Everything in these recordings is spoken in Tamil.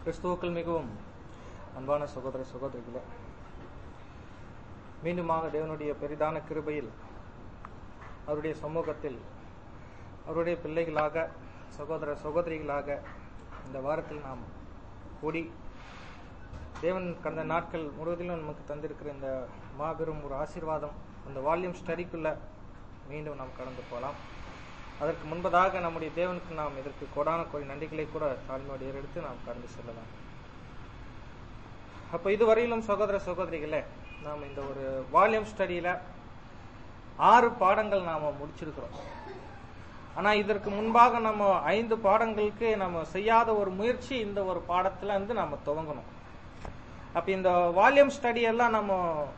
கிறிஸ்துவுக்கள் மிகவும் அன்பான சகோதர சகோதரிகளே மீண்டுமாக தேவனுடைய பெரிதான கிருபையில் அவருடைய சமூகத்தில் அவருடைய பிள்ளைகளாக சகோதர சகோதரிகளாக இந்த வாரத்தில் நாம் கூடி தேவன் கடந்த நாட்கள் முழுவதிலும் நமக்கு தந்திருக்கிற இந்த மாபெரும் ஒரு ஆசீர்வாதம் அந்த வால்யூம் ஸ்டடிக்குள்ள மீண்டும் நாம் கடந்து போகலாம் அதற்கு முன்பதாக நம்முடைய தேவனுக்கு நாம் இதற்கு கொடான கோடி நன்றிகளை கூட தாழ்மையோடு ஏறெடுத்து நாம் கடந்து செல்லலாம் அப்ப இதுவரையிலும் சகோதர சகோதரிகளே நாம் இந்த ஒரு வால்யூம் ஸ்டடியில ஆறு பாடங்கள் நாம முடிச்சிருக்கிறோம் ஆனா இதற்கு முன்பாக நம்ம ஐந்து பாடங்களுக்கு நம்ம செய்யாத ஒரு முயற்சி இந்த ஒரு பாடத்துல இருந்து நம்ம துவங்கணும் அப்ப இந்த வால்யூம் ஸ்டடி எல்லாம் நம்ம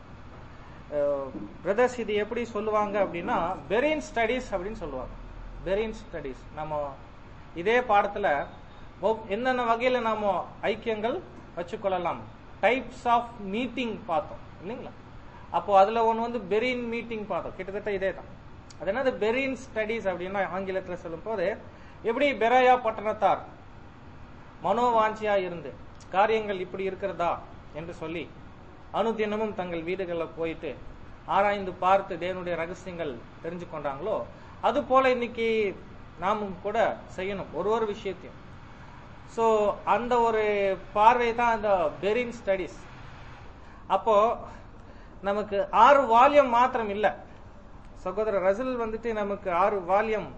பிரதர்ஸ் இது எப்படி சொல்லுவாங்க அப்படின்னா பெரின் ஸ்டடிஸ் அப்படின்னு சொல்லுவாங்க பெரின் ஸ்டடிஸ் நம்ம இதே பாடத்துல என்னென்ன வகையில நாம ஐக்கியங்கள் வச்சுக்கொள்ளலாம் டைப்ஸ் ஆஃப் மீட்டிங் பார்த்தோம் இல்லைங்களா அப்போ அதுல ஒன்று வந்து பெரின் மீட்டிங் பார்த்தோம் கிட்டத்தட்ட இதே தான் அது என்னது பெரின் ஸ்டடிஸ் அப்படின்னா ஆங்கிலத்தில் சொல்லும் போது எப்படி பெராயா பட்டணத்தார் மனோவாஞ்சியா இருந்து காரியங்கள் இப்படி இருக்கிறதா என்று சொல்லி அனுதினமும் தங்கள் வீடுகளில் போயிட்டு ஆராய்ந்து பார்த்து தேவனுடைய ரகசியங்கள் தெரிஞ்சு கொண்டாங்களோ அது போல இன்னைக்கு நாமும் கூட செய்யணும் ஒரு ஒரு விஷயத்தையும் ஸோ அந்த ஒரு பார்வை தான் அந்த பெரின் ஸ்டடிஸ் அப்போ நமக்கு ஆறு வால்யூம் மாத்திரம் இல்லை சகோதரர் ரசல் வந்துட்டு நமக்கு ஆறு வால்யூம்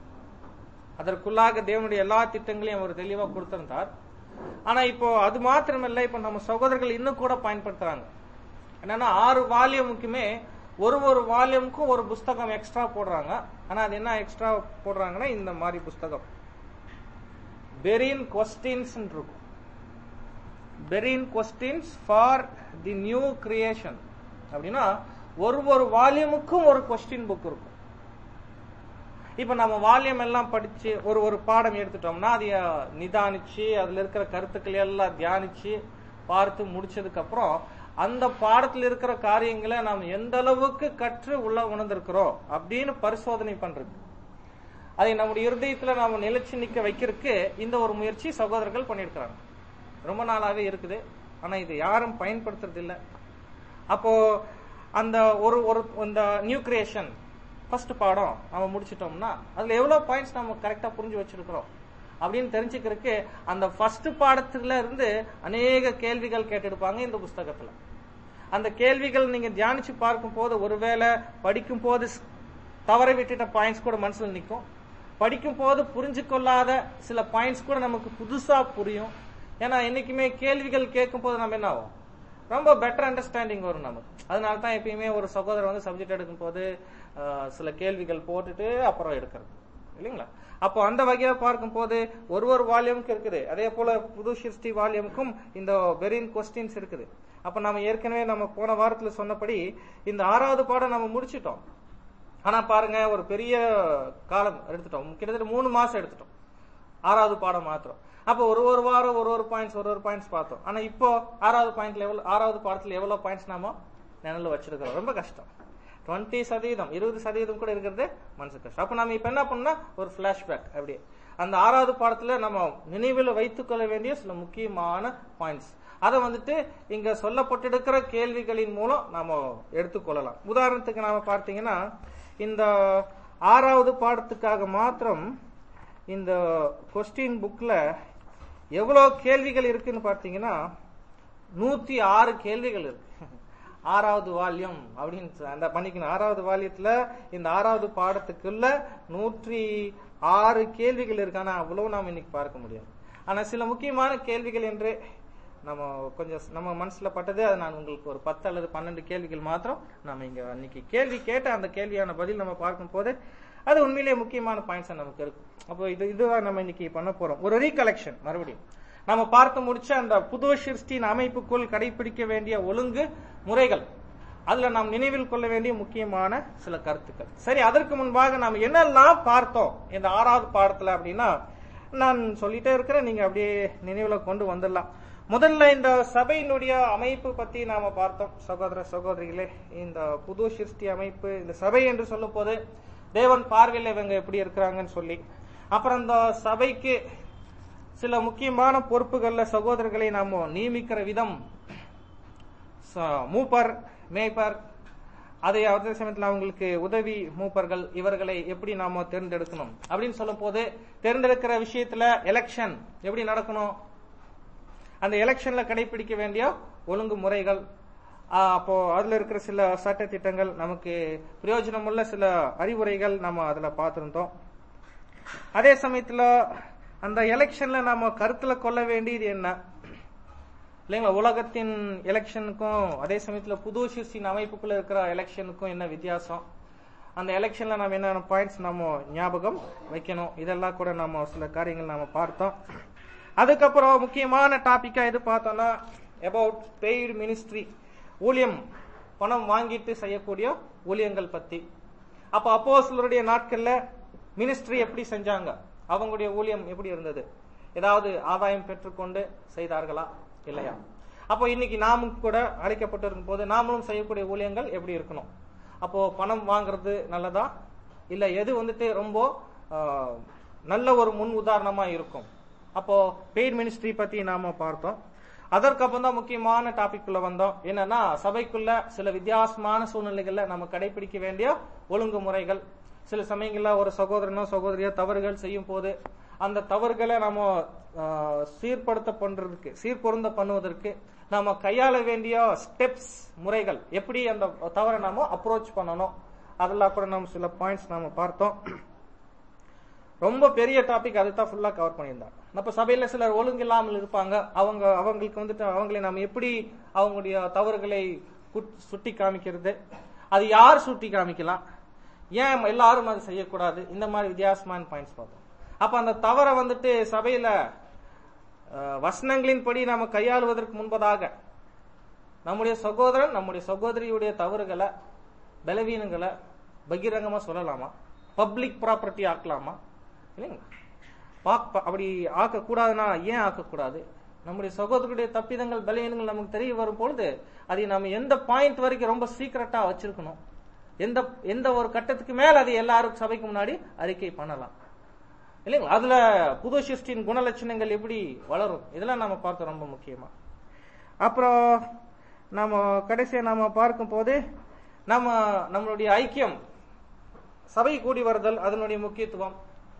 அதற்குள்ளாக தேவனுடைய எல்லா திட்டங்களையும் அவர் தெளிவா கொடுத்திருந்தார் ஆனா இப்போ அது மாத்திரமல்ல இப்ப நம்ம சகோதரர்கள் இன்னும் கூட பயன்படுத்துறாங்க என்னன்னா ஆறு வால்யூமுக்குமே ஒரு ஒரு வால்யூமுக்கும் ஒரு புஸ்தகம் எக்ஸ்ட்ரா போடுறாங்க ஆனா அது என்ன எக்ஸ்ட்ரா போடுறாங்கன்னா இந்த மாதிரி புஸ்தகம் பெரின் கொஸ்டின்ஸ் இருக்கும் Berean questions for the new creation அப்படின்னா ஒரு ஒரு வால்யூமுக்கும் ஒரு கொஸ்டின் புக் இருக்கும் இப்ப நம்ம வால்யூம் எல்லாம் படிச்சு ஒரு ஒரு பாடம் எடுத்துட்டோம்னா அதை நிதானிச்சு அதுல இருக்கிற கருத்துக்கள் எல்லாம் தியானிச்சு பார்த்து முடிச்சதுக்கு அப்புறம் அந்த பாடத்தில் இருக்கிற காரியங்களை நாம் எந்த அளவுக்கு கற்று உள்ள உணர்ந்திருக்கிறோம் அப்படின்னு பரிசோதனை பண்றது அதை நம்முடைய இருதயத்துல நாம நிலைச்சு நிக்க வைக்கிறதுக்கு இந்த ஒரு முயற்சி சகோதரர்கள் பண்ணியிருக்கிறாங்க ரொம்ப நாளாவே இருக்குது ஆனா இது யாரும் பயன்படுத்துறது இல்லை அப்போ அந்த ஒரு ஒரு இந்த நியூ கிரியேஷன் ஃபர்ஸ்ட் பாடம் நம்ம முடிச்சிட்டோம்னா அதுல எவ்வளவு பாயிண்ட்ஸ் நம்ம கரெக்டா புரிஞ்சு வச்சிருக்கிறோம் அப்படின்னு தெரிஞ்சுக்கிறதுக்கு அந்த ஃபர்ஸ்ட் பாடத்துல இருந்து அநேக கேள்விகள் கேட்டெடுப்பாங்க இந்த புஸ்தகத்துல அந்த கேள்விகள் நீங்க தியானிச்சு பார்க்கும் போது ஒருவேளை படிக்கும் போது தவற விட்டுட்ட பாயிண்ட்ஸ் கூட மனசுல நிற்கும் படிக்கும் போது புரிஞ்சு கொள்ளாத சில பாயிண்ட்ஸ் கூட நமக்கு புதுசா புரியும் ஏன்னா என்னைக்குமே கேள்விகள் கேட்கும் போது நம்ம என்ன ஆகும் ரொம்ப பெட்டர் அண்டர்ஸ்டாண்டிங் வரும் நமக்கு அதனால தான் எப்பயுமே ஒரு சகோதரர் வந்து சப்ஜெக்ட் எடுக்கும் போது சில கேள்விகள் போட்டுட்டு அப்புறம் எடுக்கிறது இல்லைங்களா அப்போ அந்த வகையில பார்க்கும் போது ஒரு ஒரு வால்யூமுக்கு இருக்குது அதே போல புது சிருஷ்டி வால்யூமுக்கும் இந்த பெரின் கொஸ்டின்ஸ் இருக்குது அப்ப நம்ம ஏற்கனவே நம்ம போன வாரத்துல சொன்னபடி இந்த ஆறாவது பாடம் நம்ம முடிச்சிட்டோம் ஆனா பாருங்க ஒரு பெரிய காலம் எடுத்துட்டோம் கிட்டத்தட்ட மூணு மாசம் எடுத்துட்டோம் ஆறாவது பாடம் மாத்திரம் அப்போ ஒரு ஒரு வாரம் ஒரு ஒரு பாயிண்ட்ஸ் ஒரு ஒரு பாயிண்ட்ஸ் பார்த்தோம் ஆனா இப்போ ஆறாவது பாயிண்ட்ல எவ்வளவு ஆறாவது பாடத்துல எவ்வளவு பாயிண்ட்ஸ் நாம நினைல வச்சிருக்கிறோம் ரொம்ப கஷ்டம் டுவெண்ட்டி சதவீதம் இருபது சதவீதம் கூட இருக்கிறது மனசு கஷ்டம் அப்ப நம்ம இப்ப என்ன பண்ணா ஒரு பிளாஷ்பேக் அப்படியே அந்த ஆறாவது பாடத்துல நம்ம நினைவில் வைத்துக் கொள்ள வேண்டிய சில முக்கியமான பாயிண்ட்ஸ் அதை வந்துட்டு இங்க சொல்லப்பட்டிருக்கிற கேள்விகளின் மூலம் நாம எடுத்துக்கொள்ளலாம் உதாரணத்துக்கு நாம பார்த்தீங்கன்னா இந்த ஆறாவது பாடத்துக்காக மாத்திரம் இந்த கொஸ்டின் புக்ல எவ்வளவு கேள்விகள் இருக்குன்னு பார்த்தீங்கன்னா நூத்தி ஆறு கேள்விகள் இருக்கு ஆறாவது வால்யம் அப்படின்னு அந்த பண்ணிக்கணும் ஆறாவது வால்யத்துல இந்த ஆறாவது பாடத்துக்குள்ள நூற்றி ஆறு கேள்விகள் இருக்கு ஆனா அவ்வளவு நாம் இன்னைக்கு பார்க்க முடியாது ஆனா சில முக்கியமான கேள்விகள் என்று நம்ம கொஞ்சம் நம்ம மனசுல பட்டது அது நான் உங்களுக்கு ஒரு பத்து அல்லது பன்னெண்டு கேள்விகள் மாத்திரம் நம்ம இங்க அன்னைக்கு கேள்வி கேட்ட அந்த கேள்வியான பதில் நம்ம பார்க்கும் போது அது உண்மையிலேயே முக்கியமான பாயிண்ட்ஸ் நமக்கு இருக்கு அப்போ இது இதுதான் நம்ம இன்னைக்கு பண்ண போறோம் ஒரு ரீகலெக்ஷன் மறுபடியும் நம்ம பார்த்து முடிச்ச அந்த புது சிருஷ்டியின் அமைப்புக்குள் கடைபிடிக்க வேண்டிய ஒழுங்கு முறைகள் அதுல நாம் நினைவில் கொள்ள வேண்டிய முக்கியமான சில கருத்துக்கள் சரி அதற்கு முன்பாக நாம் என்னெல்லாம் பார்த்தோம் இந்த ஆறாவது பாடத்துல அப்படின்னா நான் சொல்லிட்டே இருக்கிறேன் நீங்க அப்படியே நினைவுல கொண்டு வந்துடலாம் முதல்ல இந்த சபையினுடைய அமைப்பு பத்தி நாம பார்த்தோம் சகோதர சகோதரிகளே இந்த புது சிருஷ்டி அமைப்பு இந்த சபை என்று சொல்லும் போது தேவன் பார்வையில் இவங்க எப்படி இருக்கிறாங்கன்னு சொல்லி அப்புறம் இந்த சபைக்கு சில முக்கியமான பொறுப்புகள்ல சகோதரர்களை நாம நியமிக்கிற விதம் ச- மூப்பர் மேய்ப்பர் அதை அதே சமயத்தில் அவங்களுக்கு உதவி மூப்பர்கள் இவர்களை எப்படி நாம தேர்ந்தெடுக்கணும் அப்படின்னு சொல்லும் போது தேர்ந்தெடுக்கிற விஷயத்துல எலெக்ஷன் எப்படி நடக்கணும் அந்த எலெக்ஷன்ல கடைபிடிக்க வேண்டிய ஒழுங்கு முறைகள் ஆஹ் அப்போ அதுல இருக்கிற சில சட்ட திட்டங்கள் நமக்கு பிரயோஜனமுள்ள சில அறிவுரைகள் நம்ம அதுல பார்த்திருந்தோம் அதே சமயத்துல அந்த எலெக்ஷன்ல நாம கருத்துல கொள்ள வேண்டியது என்ன இல்லைங்களா உலகத்தின் எலெக்ஷனுக்கும் அதே சமயத்துல புது சிஸ்டின் அமைப்புக்குள்ள இருக்கிற எலெக்ஷனுக்கும் என்ன வித்தியாசம் அந்த எலெக்ஷன்ல நம்ம என்னென்ன பாயிண்ட்ஸ் நம்ம ஞாபகம் வைக்கணும் இதெல்லாம் கூட நம்ம சில காரியங்கள் நாம பார்த்தோம் அதுக்கப்புறம் முக்கியமான டாபிக்கா எது பார்த்தோம்னா அபவுட் பெய்டு மினிஸ்ட்ரி ஊழியம் பணம் வாங்கிட்டு செய்யக்கூடிய ஊழியங்கள் பத்தி அப்ப அப்போஸ்தலருடைய நாட்கள்ல மினிஸ்ட்ரி எப்படி செஞ்சாங்க அவங்களுடைய ஊழியம் எப்படி இருந்தது ஏதாவது ஆதாயம் பெற்றுக்கொண்டு செய்தார்களா இல்லையா அப்போ இன்னைக்கு நாமும் கூட அழைக்கப்பட்டிருக்கும் போது நாமளும் செய்யக்கூடிய ஊழியங்கள் எப்படி இருக்கணும் அப்போ பணம் வாங்குறது நல்லதா இல்ல எது வந்துட்டு ரொம்ப ஆஹ், நல்ல ஒரு முன் உதாரணமா இருக்கும் அப்போ பெய்ட் மினிஸ்ட்ரி பத்தி நாம பார்த்தோம் அதற்கப்புறம் தான் முக்கியமான டாபிக் குள்ள வந்தோம் என்னன்னா சபைக்குள்ள சில வித்தியாசமான சூழ்நிலைகள்ல நம்ம கடைபிடிக்க வேண்டிய ஒழுங்குமுறைகள் சில சமயங்கள்ல ஒரு சகோதரனோ சகோதரியோ தவறுகள் செய்யும் போது அந்த தவறுகளை நம்ம ஆஹ், சீர்படுத்த பண்றதுக்கு சீர்பொருந்த பண்ணுவதற்கு நாம கையாள வேண்டிய ஸ்டெப்ஸ் முறைகள் எப்படி அந்த தவறை நாம அப்ரோச் பண்ணணும் அதெல்லாம் கூட நம்ம சில பாயிண்ட்ஸ் நாம பார்த்தோம் ரொம்ப பெரிய டாபிக் அதை தான் ஃபுல்லா கவர் பண்ணியிருந்தாங்க நம்ம சபையில சிலர் ஒழுங்கு இல்லாமல் இருப்பாங்க அவங்க அவங்களுக்கு வந்துட்டு அவங்களை நம்ம எப்படி அவங்களுடைய தவறுகளை குட்- சுட்டி காமிக்கிறது அது யார் சுட்டி காமிக்கலாம் ஏன் எல்லாரும் அதை செய்யக்கூடாது இந்த மாதிரி வித்தியாசமான பாயிண்ட்ஸ் பார்த்தோம் அப்ப அந்த தவறை வந்துட்டு சபையில அஹ், வசனங்களின்படி நாம கையாளுவதற்கு முன்பதாக நம்முடைய சகோதரன் நம்முடைய சகோதரியுடைய தவறுகளை பலவீனங்களை பகிரங்கமா சொல்லலாமா பப்ளிக் ப்ராப்பர்ட்டி ஆக்கலாமா இல்லைங்களா பாக்- ப- அப்படி ஆக்கக்கூடாதுன்னா ஏன் ஆக்கக்கூடாது நம்முடைய சகோதரருடைய தப்பிதங்கள் பலவீனங்கள் நமக்கு தெரிய வரும் பொழுது அதை நம்ம எந்த பாயிண்ட் வரைக்கும் ரொம்ப சீக்கிரட்டா வச்சிருக்கணும் எந்த எந்த ஒரு கட்டத்துக்கு மேல அதை எல்லாரும் சபைக்கு முன்னாடி அறிக்கை பண்ணலாம் இல்லைங்களா அதுல புது சிருஷ்டியின் குணலட்சணங்கள் எப்படி வளரும் இதெல்லாம் நாம பார்க்க ரொம்ப முக்கியமா அப்புறம் நம்ம கடைசியா நாம பார்க்கும் போது நம்ம நம்மளுடைய ஐக்கியம் சபை கூடி வருதல் அதனுடைய முக்கியத்துவம்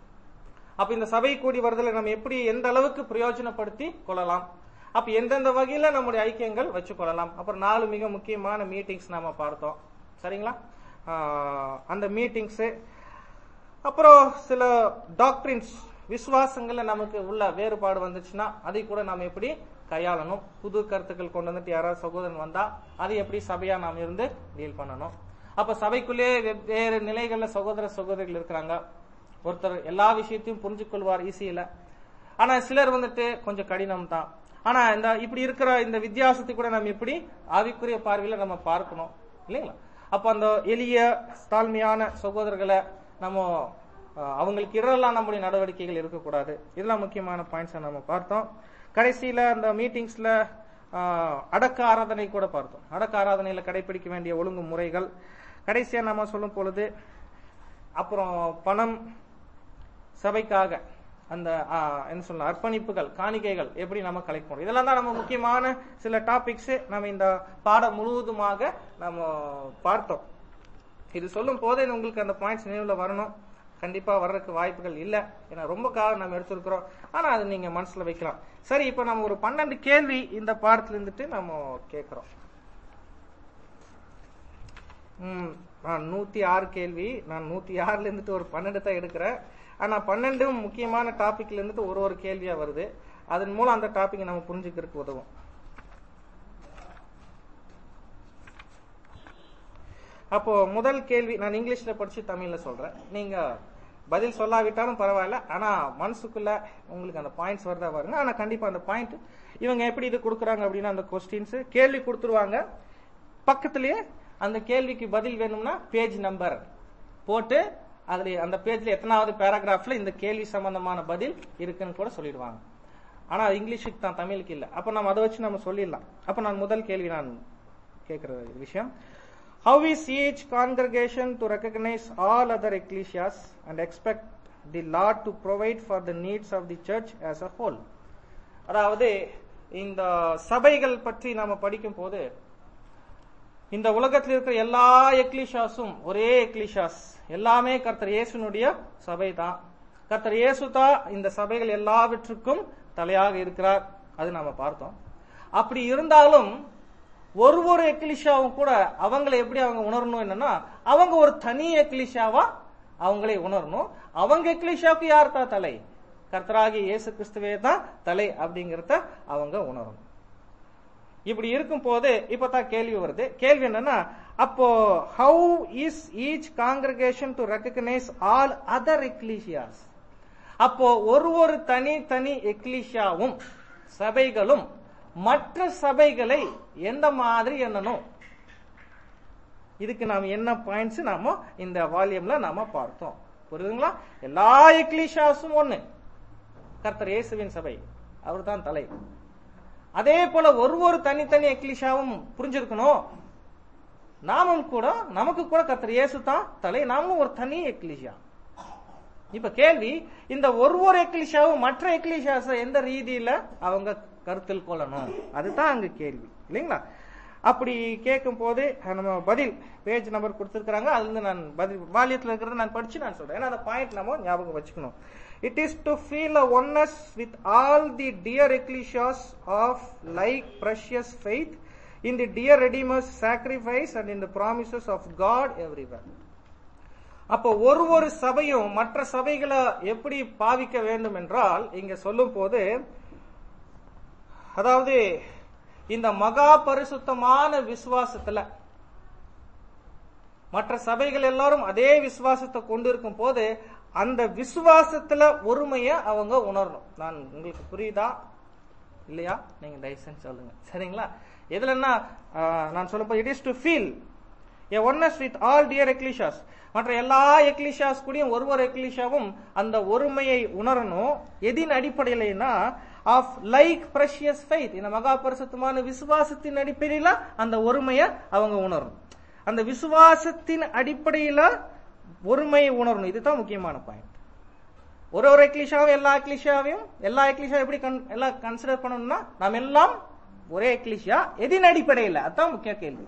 அப்ப இந்த சபை கூடி வருதலை நம்ம எப்படி எந்த அளவுக்கு பிரயோஜனப்படுத்தி கொள்ளலாம் அப்ப எந்தெந்த வகையில நம்முடைய ஐக்கியங்கள் வச்சு கொள்ளலாம் அப்புறம் நாலு மிக முக்கியமான மீட்டிங்ஸ் நாம பார்த்தோம் சரிங்களா ஆஹ் அந்த மீட்டிங்ஸ் அப்புறம் சில டாக்டரின்ஸ் விசுவாசங்கள்ல நமக்கு உள்ள வேறுபாடு வந்துச்சுன்னா அதை கூட நாம எப்படி கையாளணும் புது கருத்துக்கள் கொண்டு வந்துட்டு யாராவது சகோதரன் வந்தா அதை எப்படி சபையா நாம் இருந்து டீல் பண்ணணும் அப்ப சபைக்குள்ளே வெவ்வேறு நிலைகள்ல சகோதர சகோதரிகள் இருக்கிறாங்க ஒருத்தர் எல்லா விஷயத்தையும் புரிஞ்சு கொள்வார் ஈஸியில ஆனா சிலர் வந்துட்டு கொஞ்சம் கடினம் தான் ஆனா இந்த இப்படி இருக்கிற இந்த வித்தியாசத்தை கூட நம்ம எப்படி ஆவிக்குரிய பார்வையில நம்ம பார்க்கணும் இல்லைங்களா அப்ப அந்த எளிய தாழ்மையான சகோதரர்களை நம்ம அஹ், அவங்களுக்கு இடரெல்லாம் நம்முடைய நடவடிக்கைகள் இருக்கக்கூடாது இதெல்லாம் முக்கியமான பாயிண்ட்ஸ் நம்ம பார்த்தோம் கடைசியில அந்த மீட்டிங்ஸ்ல அடக்க ஆராதனை கூட பார்த்தோம் அடக்க ஆராதனையில கடைபிடிக்க வேண்டிய ஒழுங்கு முறைகள் கடைசியா நம்ம சொல்லும் பொழுது அப்புறம் பணம் சபைக்காக அந்த ஆ, என்ன சொல்ல அர்ப்பணிப்புகள் காணிக்கைகள் எப்படி நம்ம கலெக்ட் பண்ணுறோம் இதெல்லாம் தான் நம்ம முக்கியமான சில டாபிக்ஸ் நம்ம இந்த பாடம் முழுவதுமாக நம்ம பார்த்தோம் இது சொல்லும் போதே உங்களுக்கு அந்த பாயிண்ட்ஸ் நினைவுல வரணும் கண்டிப்பா வர்றதுக்கு வாய்ப்புகள் இல்ல ஏன்னா ரொம்ப காலம் நம்ம எடுத்திருக்கிறோம் ஆனா அது நீங்க மனசுல வைக்கலாம் சரி இப்போ நம்ம ஒரு பன்னெண்டு கேள்வி இந்த பாடத்துல இருந்துட்டு நம்ம கேட்கிறோம் ம், நான் நூத்தி ஆறு கேள்வி நான் நூத்தி ஆறுல இருந்துட்டு ஒரு பன்னெண்டு தான் எடுக்கிறேன் ஆனா பன்னெண்டும் முக்கியமான டாபிக்ல இருந்துட்டு ஒரு ஒரு கேள்வியா வருது அதன் மூலம் அந்த டாபிக் நம்ம புரிஞ்சுக்கிறதுக்கு உதவும் அப்போ முதல் கேள்வி நான் இங்கிலீஷ்ல படிச்சு தமிழ்ல சொல்றேன் நீங்க பதில் சொல்லாவிட்டாலும் பரவாயில்ல ஆனா மனசுக்குள்ள உங்களுக்கு அந்த பாயிண்ட்ஸ் வருதா பாருங்க ஆனா கண்டிப்பா அந்த பாயிண்ட் இவங்க எப்படி இது கொடுக்குறாங்க அப்படின்னா அந்த கொஸ்டின்ஸ் கேள்வி கொடுத்துருவாங்க பக்கத்திலேயே அந்த கேள்விக்கு பதில் வேணும்னா பேஜ் நம்பர் போட்டு அதுல அந்த பேஜ்ல எத்தனாவது பேராகிராஃப்ல இந்த கேள்வி சம்பந்தமான பதில் இருக்குன்னு கூட சொல்லிடுவாங்க ஆனா அது இங்கிலீஷுக்கு தான் தமிழுக்கு இல்ல அப்ப நம்ம அதை வச்சு நம்ம சொல்லிடலாம் அப்ப நான் முதல் கேள்வி நான் கேட்கிற விஷயம் How is each congregation to recognize all other ecclesias and expect the Lord to provide for the needs of the church as a whole அதாவது இந்த சபைகள் பற்றி நாம படிக்கும் போது இந்த உலகத்தில் இருக்கிற எல்லா எக்லிஷாஸும் ஒரே எக்லிஷாஸ் எல்லாமே கர்த்தர் இயேசுனுடைய சபை தான் கர்த்தர் இயேசு தான் இந்த சபைகள் எல்லாவற்றுக்கும் தலையாக இருக்கிறார் அது நாம பார்த்தோம் அப்படி இருந்தாலும் ஒரு ஒரு எக்லிஷாவும் கூட அவங்களை எப்படி அவங்க உணரணும் என்னன்னா அவங்க ஒரு தனி எக்லிஷாவா அவங்களே உணரணும் அவங்க எக்லிஷாவுக்கு யார் தான் தலை கர்த்தராகி இயேசு கிறிஸ்துவே தான் தலை அப்படிங்கறத அவங்க உணரணும் இப்படி இருக்கும் போது இப்பதான் கேள்வி வருது கேள்வி என்னன்னா அப்போ how is each congregation to recognise all other ecclesias அப்போ ஒரு ஒரு தனி தனி எக்லீஷியாவும் சபைகளும் மற்ற சபைகளை எந்த மாதிரி எண்ணணும் இதுக்கு நாம என்ன பாயிண்ட்ஸ் நாம இந்த வால்யூம்ல நாம பார்த்தோம் புரியுதுங்களா எல்லா எக்லீஷாஸும் ஒண்ணு கர்த்தர் இயேசுவின் சபை அவர் தான் தலை அதே போல ஒரு ஒரு தனித்தனி எக்லிஷாவும் புரிஞ்சிருக்கணும் நாமும் கூட நமக்கு கூட கர்த்தர் இயேசு தான் தலை நாமும் ஒரு தனி எக்லிஷா இப்ப கேள்வி இந்த ஒரு ஒரு எக்லிஷாவும் மற்ற எக்லிஷாஸ எந்த ரீதியில அவங்க கருத்தில் கொள்ளணும் அதுதான் அங்க கேள்வி இல்லைங்களா அப்படி கேட்கும் போது நம்ம பதில் பேஜ் நம்பர் கொடுத்திருக்கிறாங்க அதுல இருந்து நான் பதில் வாலியத்துல இருக்கிறத நான் படிச்சு நான் சொல்றேன் ஏன்னா அந்த பாயிண்ட் நம்ம ஞாபகம் வச்சுக்கணும் It is to feel a oneness with all the dear ecclesias of like precious faith in the dear Redeemer's sacrifice and in the promises of God everywhere. அப்போ ஒரு ஒரு சபையும் மற்ற சபைகளை எப்படி பாவிக்க வேண்டும் என்றால் இங்க சொல்லும் போது அதாவது இந்த மகா பரிசுத்தமான விசுவாசத்துல மற்ற சபைகள் எல்லாரும் அதே விசுவாசத்தை கொண்டு இருக்கும் போது அந்த விசுவாசத்துல ஒருமைய அவங்க உணரணும் நான் உங்களுக்கு புரியுதா இல்லையா நீங்க தயவுசெஞ்சு சொல்லுங்க சரிங்களா எதுலன்னா நான் சொல்லப்போ it is to feel a oneness with all dear ecclesias மற்ற எல்லா எக்லிஷாஸ் கூடயும் ஒரு ஒரு எக்லிஷாவும் அந்த ஒருமையை உணரணும் எதின் அடிப்படையிலனா ஆஃப் லைக் பிரஷியஸ் ஃபைத் இந்த மகா பரிசுத்தமான விசுவாசத்தின் அடிப்படையில அந்த ஒருமையை அவங்க உணரணும் அந்த விசுவாசத்தின் அடிப்படையில ஒருமையை உணரணும் இதுதான் முக்கியமான பாயிண்ட் ஒரு ஒரு எக்லிஷாவும் எல்லா எக்லிஷாவையும் எல்லா எக்லிஷா எப்படி எல்லாம் கன்சிடர் பண்ணணும்னா நாம் எல்லாம் ஒரே எக்லிஷா எதின் அடிப்படையில் அதான் முக்கிய கேள்வி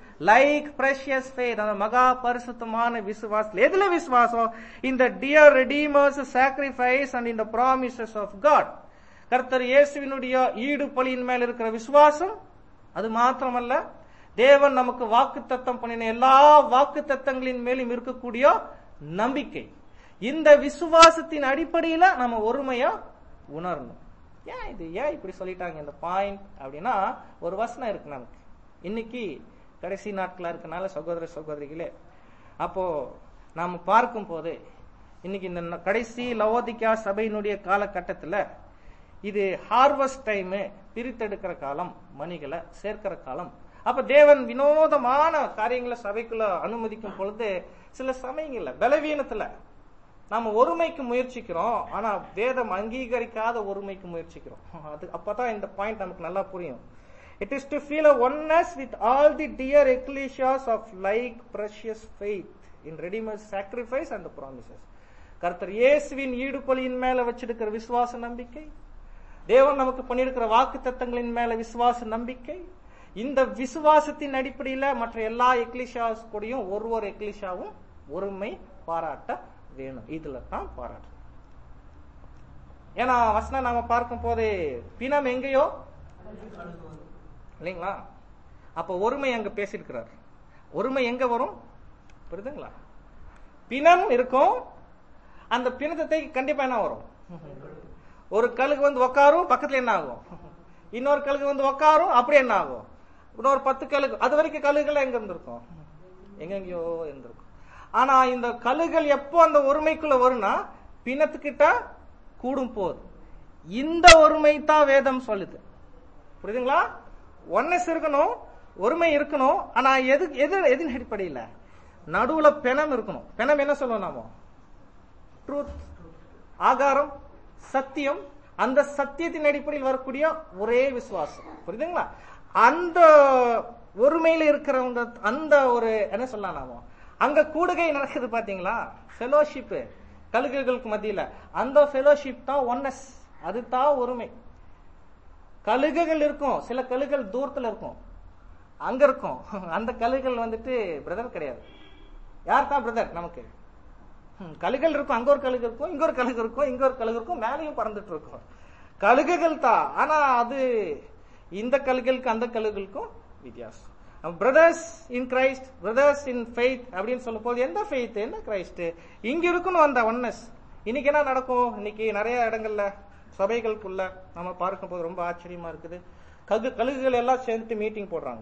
லைக் பிரஷியஸ் ஃபேத் அந்த மகா பரிசுத்தமான விசுவாசம் எதுல விசுவாசம் இந்த டியர் ரெடீமர்ஸ் சாக்ரிஃபைஸ் அண்ட் இந்த ப்ராமிசஸ் ஆஃப் காட் கர்த்தர் இயேசுவினுடைய ஈடு பலியின் மேல் இருக்கிற விசுவாசம் அது மாத்திரமல்ல தேவன் நமக்கு வாக்கு தத்தம் பண்ணின எல்லா வாக்கு தத்தங்களின் மேலும் இருக்கக்கூடிய நம்பிக்கை இந்த விசுவாசத்தின் அடிப்படையில நம்ம ஒருமையா உணரணும் ஏன் இது ஏன் இப்படி சொல்லிட்டாங்க இந்த பாயிண்ட் அப்படின்னா ஒரு வசனம் இருக்கு நமக்கு இன்னைக்கு கடைசி நாட்களா இருக்கனால சகோதர சகோதரிகளே அப்போ நாம பார்க்கும் போது இன்னைக்கு இந்த கடைசி லவோதிக்கா சபையினுடைய காலகட்டத்துல இது ஹார்வஸ்ட் டைம் பிரித்தெடுக்கிற காலம் மணிகளை சேர்க்கிற காலம் அப்ப தேவன் வினோதமான காரியங்களை சபைக்குள்ள அனுமதிக்கும் பொழுது சில சமயங்கள்ல பலவீனத்துல நாம ஒருமைக்கு முயற்சிக்கிறோம் ஆனா வேதம் அங்கீகரிக்காத ஒருமைக்கு முயற்சிக்கிறோம் அது அப்பதான் இந்த பாயிண்ட் நமக்கு நல்லா புரியும் it is to feel a oneness with all the dear ecclesias of like precious faith in readymade sacrifice and promises கர்த்தர் இயேசுவின் ஈடுபலியின் மேல வச்சிருக்கிற விசுவாச நம்பிக்கை தேவன் நமக்கு பண்ணியிருக்கிற வாக்கு தத்தங்களின் மேல விசுவாச நம்பிக்கை இந்த விசுவாசத்தின் அடிப்படையில மற்ற எல்லா எக்லிஷாஸ் கூடயும் ஒரு ஒரு எக்லிஷாவும் ஒருமை பாராட்ட வேணும் இதுல தான் பாராட்டு ஏன்னா வசனம் நாம பார்க்கும் போது பிணம் எங்கேயோ இல்லைங்களா அப்ப ஒருமை அங்க பேசியிருக்கிறார் ஒருமை எங்க வரும் புரியுதுங்களா பிணம் இருக்கும் அந்த பிணத்தை கண்டிப்பா என்ன வரும் ஒரு கழுகு வந்து உக்காரும் பக்கத்துல என்ன ஆகும் இன்னொரு கழுகு வந்து உக்காரும் அப்படி என்ன ஆகும் இன்னொரு பத்து கழுகு அது வரைக்கும் கழுகுகள் எங்க இருந்திருக்கும் எங்கெங்கயோ இருந்திருக்கும் ஆனா இந்த கழுகுகள் எப்போ அந்த ஒருமைக்குள்ள வரும்னா பிணத்துக்கிட்ட கூடும் போது இந்த ஒருமை தான் வேதம் சொல்லுது புரியுதுங்களா ஒன்னஸ் இருக்கணும் ஒருமை இருக்கணும் ஆனா எது எது எதின் அடிப்படையில் நடுவுல பெணம் இருக்கணும் பெணம் என்ன சொல்லுவோம் நாம ட்ரூத் ஆகாரம் சத்தியம் அந்த சத்தியத்தின் அடிப்படையில் வரக்கூடிய ஒரே விசுவாசம் புரியுதுங்களா அந்த ஒருமையில இருக்கிறவங்க அந்த ஒரு என்ன சொல்லலாம் நாம அங்க கூடுகை நடக்குது பாத்தீங்களா ஃபெலோஷிப் கழுகுகளுக்கு மத்தியில அந்த ஃபெலோஷிப் தான் ஒன்னஸ் அதுதான் ஒருமை கழுகுகள் இருக்கும் சில கழுகுகள் தூரத்துல இருக்கும் அங்க இருக்கும் அந்த கழுகுகள் வந்துட்டு பிரதர் கிடையாது யார் தான் பிரதர் நமக்கு ஹம், கழுகுகள் இருக்கும் அங்க ஒரு கழுகு இருக்கும் இங்க ஒரு கழுகு இருக்கும் இங்க ஒரு கழுகு இருக்கும் மேலேயும் பறந்துட்டு இருக்கும் கழுகுகள் தான் ஆனா அது இந்த கழுகுகளுக்கு அந்த கழுகுகளுக்கும் வித்தியாசம் brothers in Christ brothers in faith அப்படின்னு சொல்லும் போது எந்த ஃபெய்த் எந்த கிரைஸ்ட் இங்க இருக்கணும் அந்த ஒன்னஸ் இன்னைக்கு என்ன நடக்கும் இன்னைக்கு நிறைய இடங்கள்ல சபைகளுக்குள்ள நம்ம பார்க்கும் போது ரொம்ப ஆச்சரியமா இருக்குது ககு கழுகுகள் எல்லாம் சேர்ந்து மீட்டிங் போடுறாங்க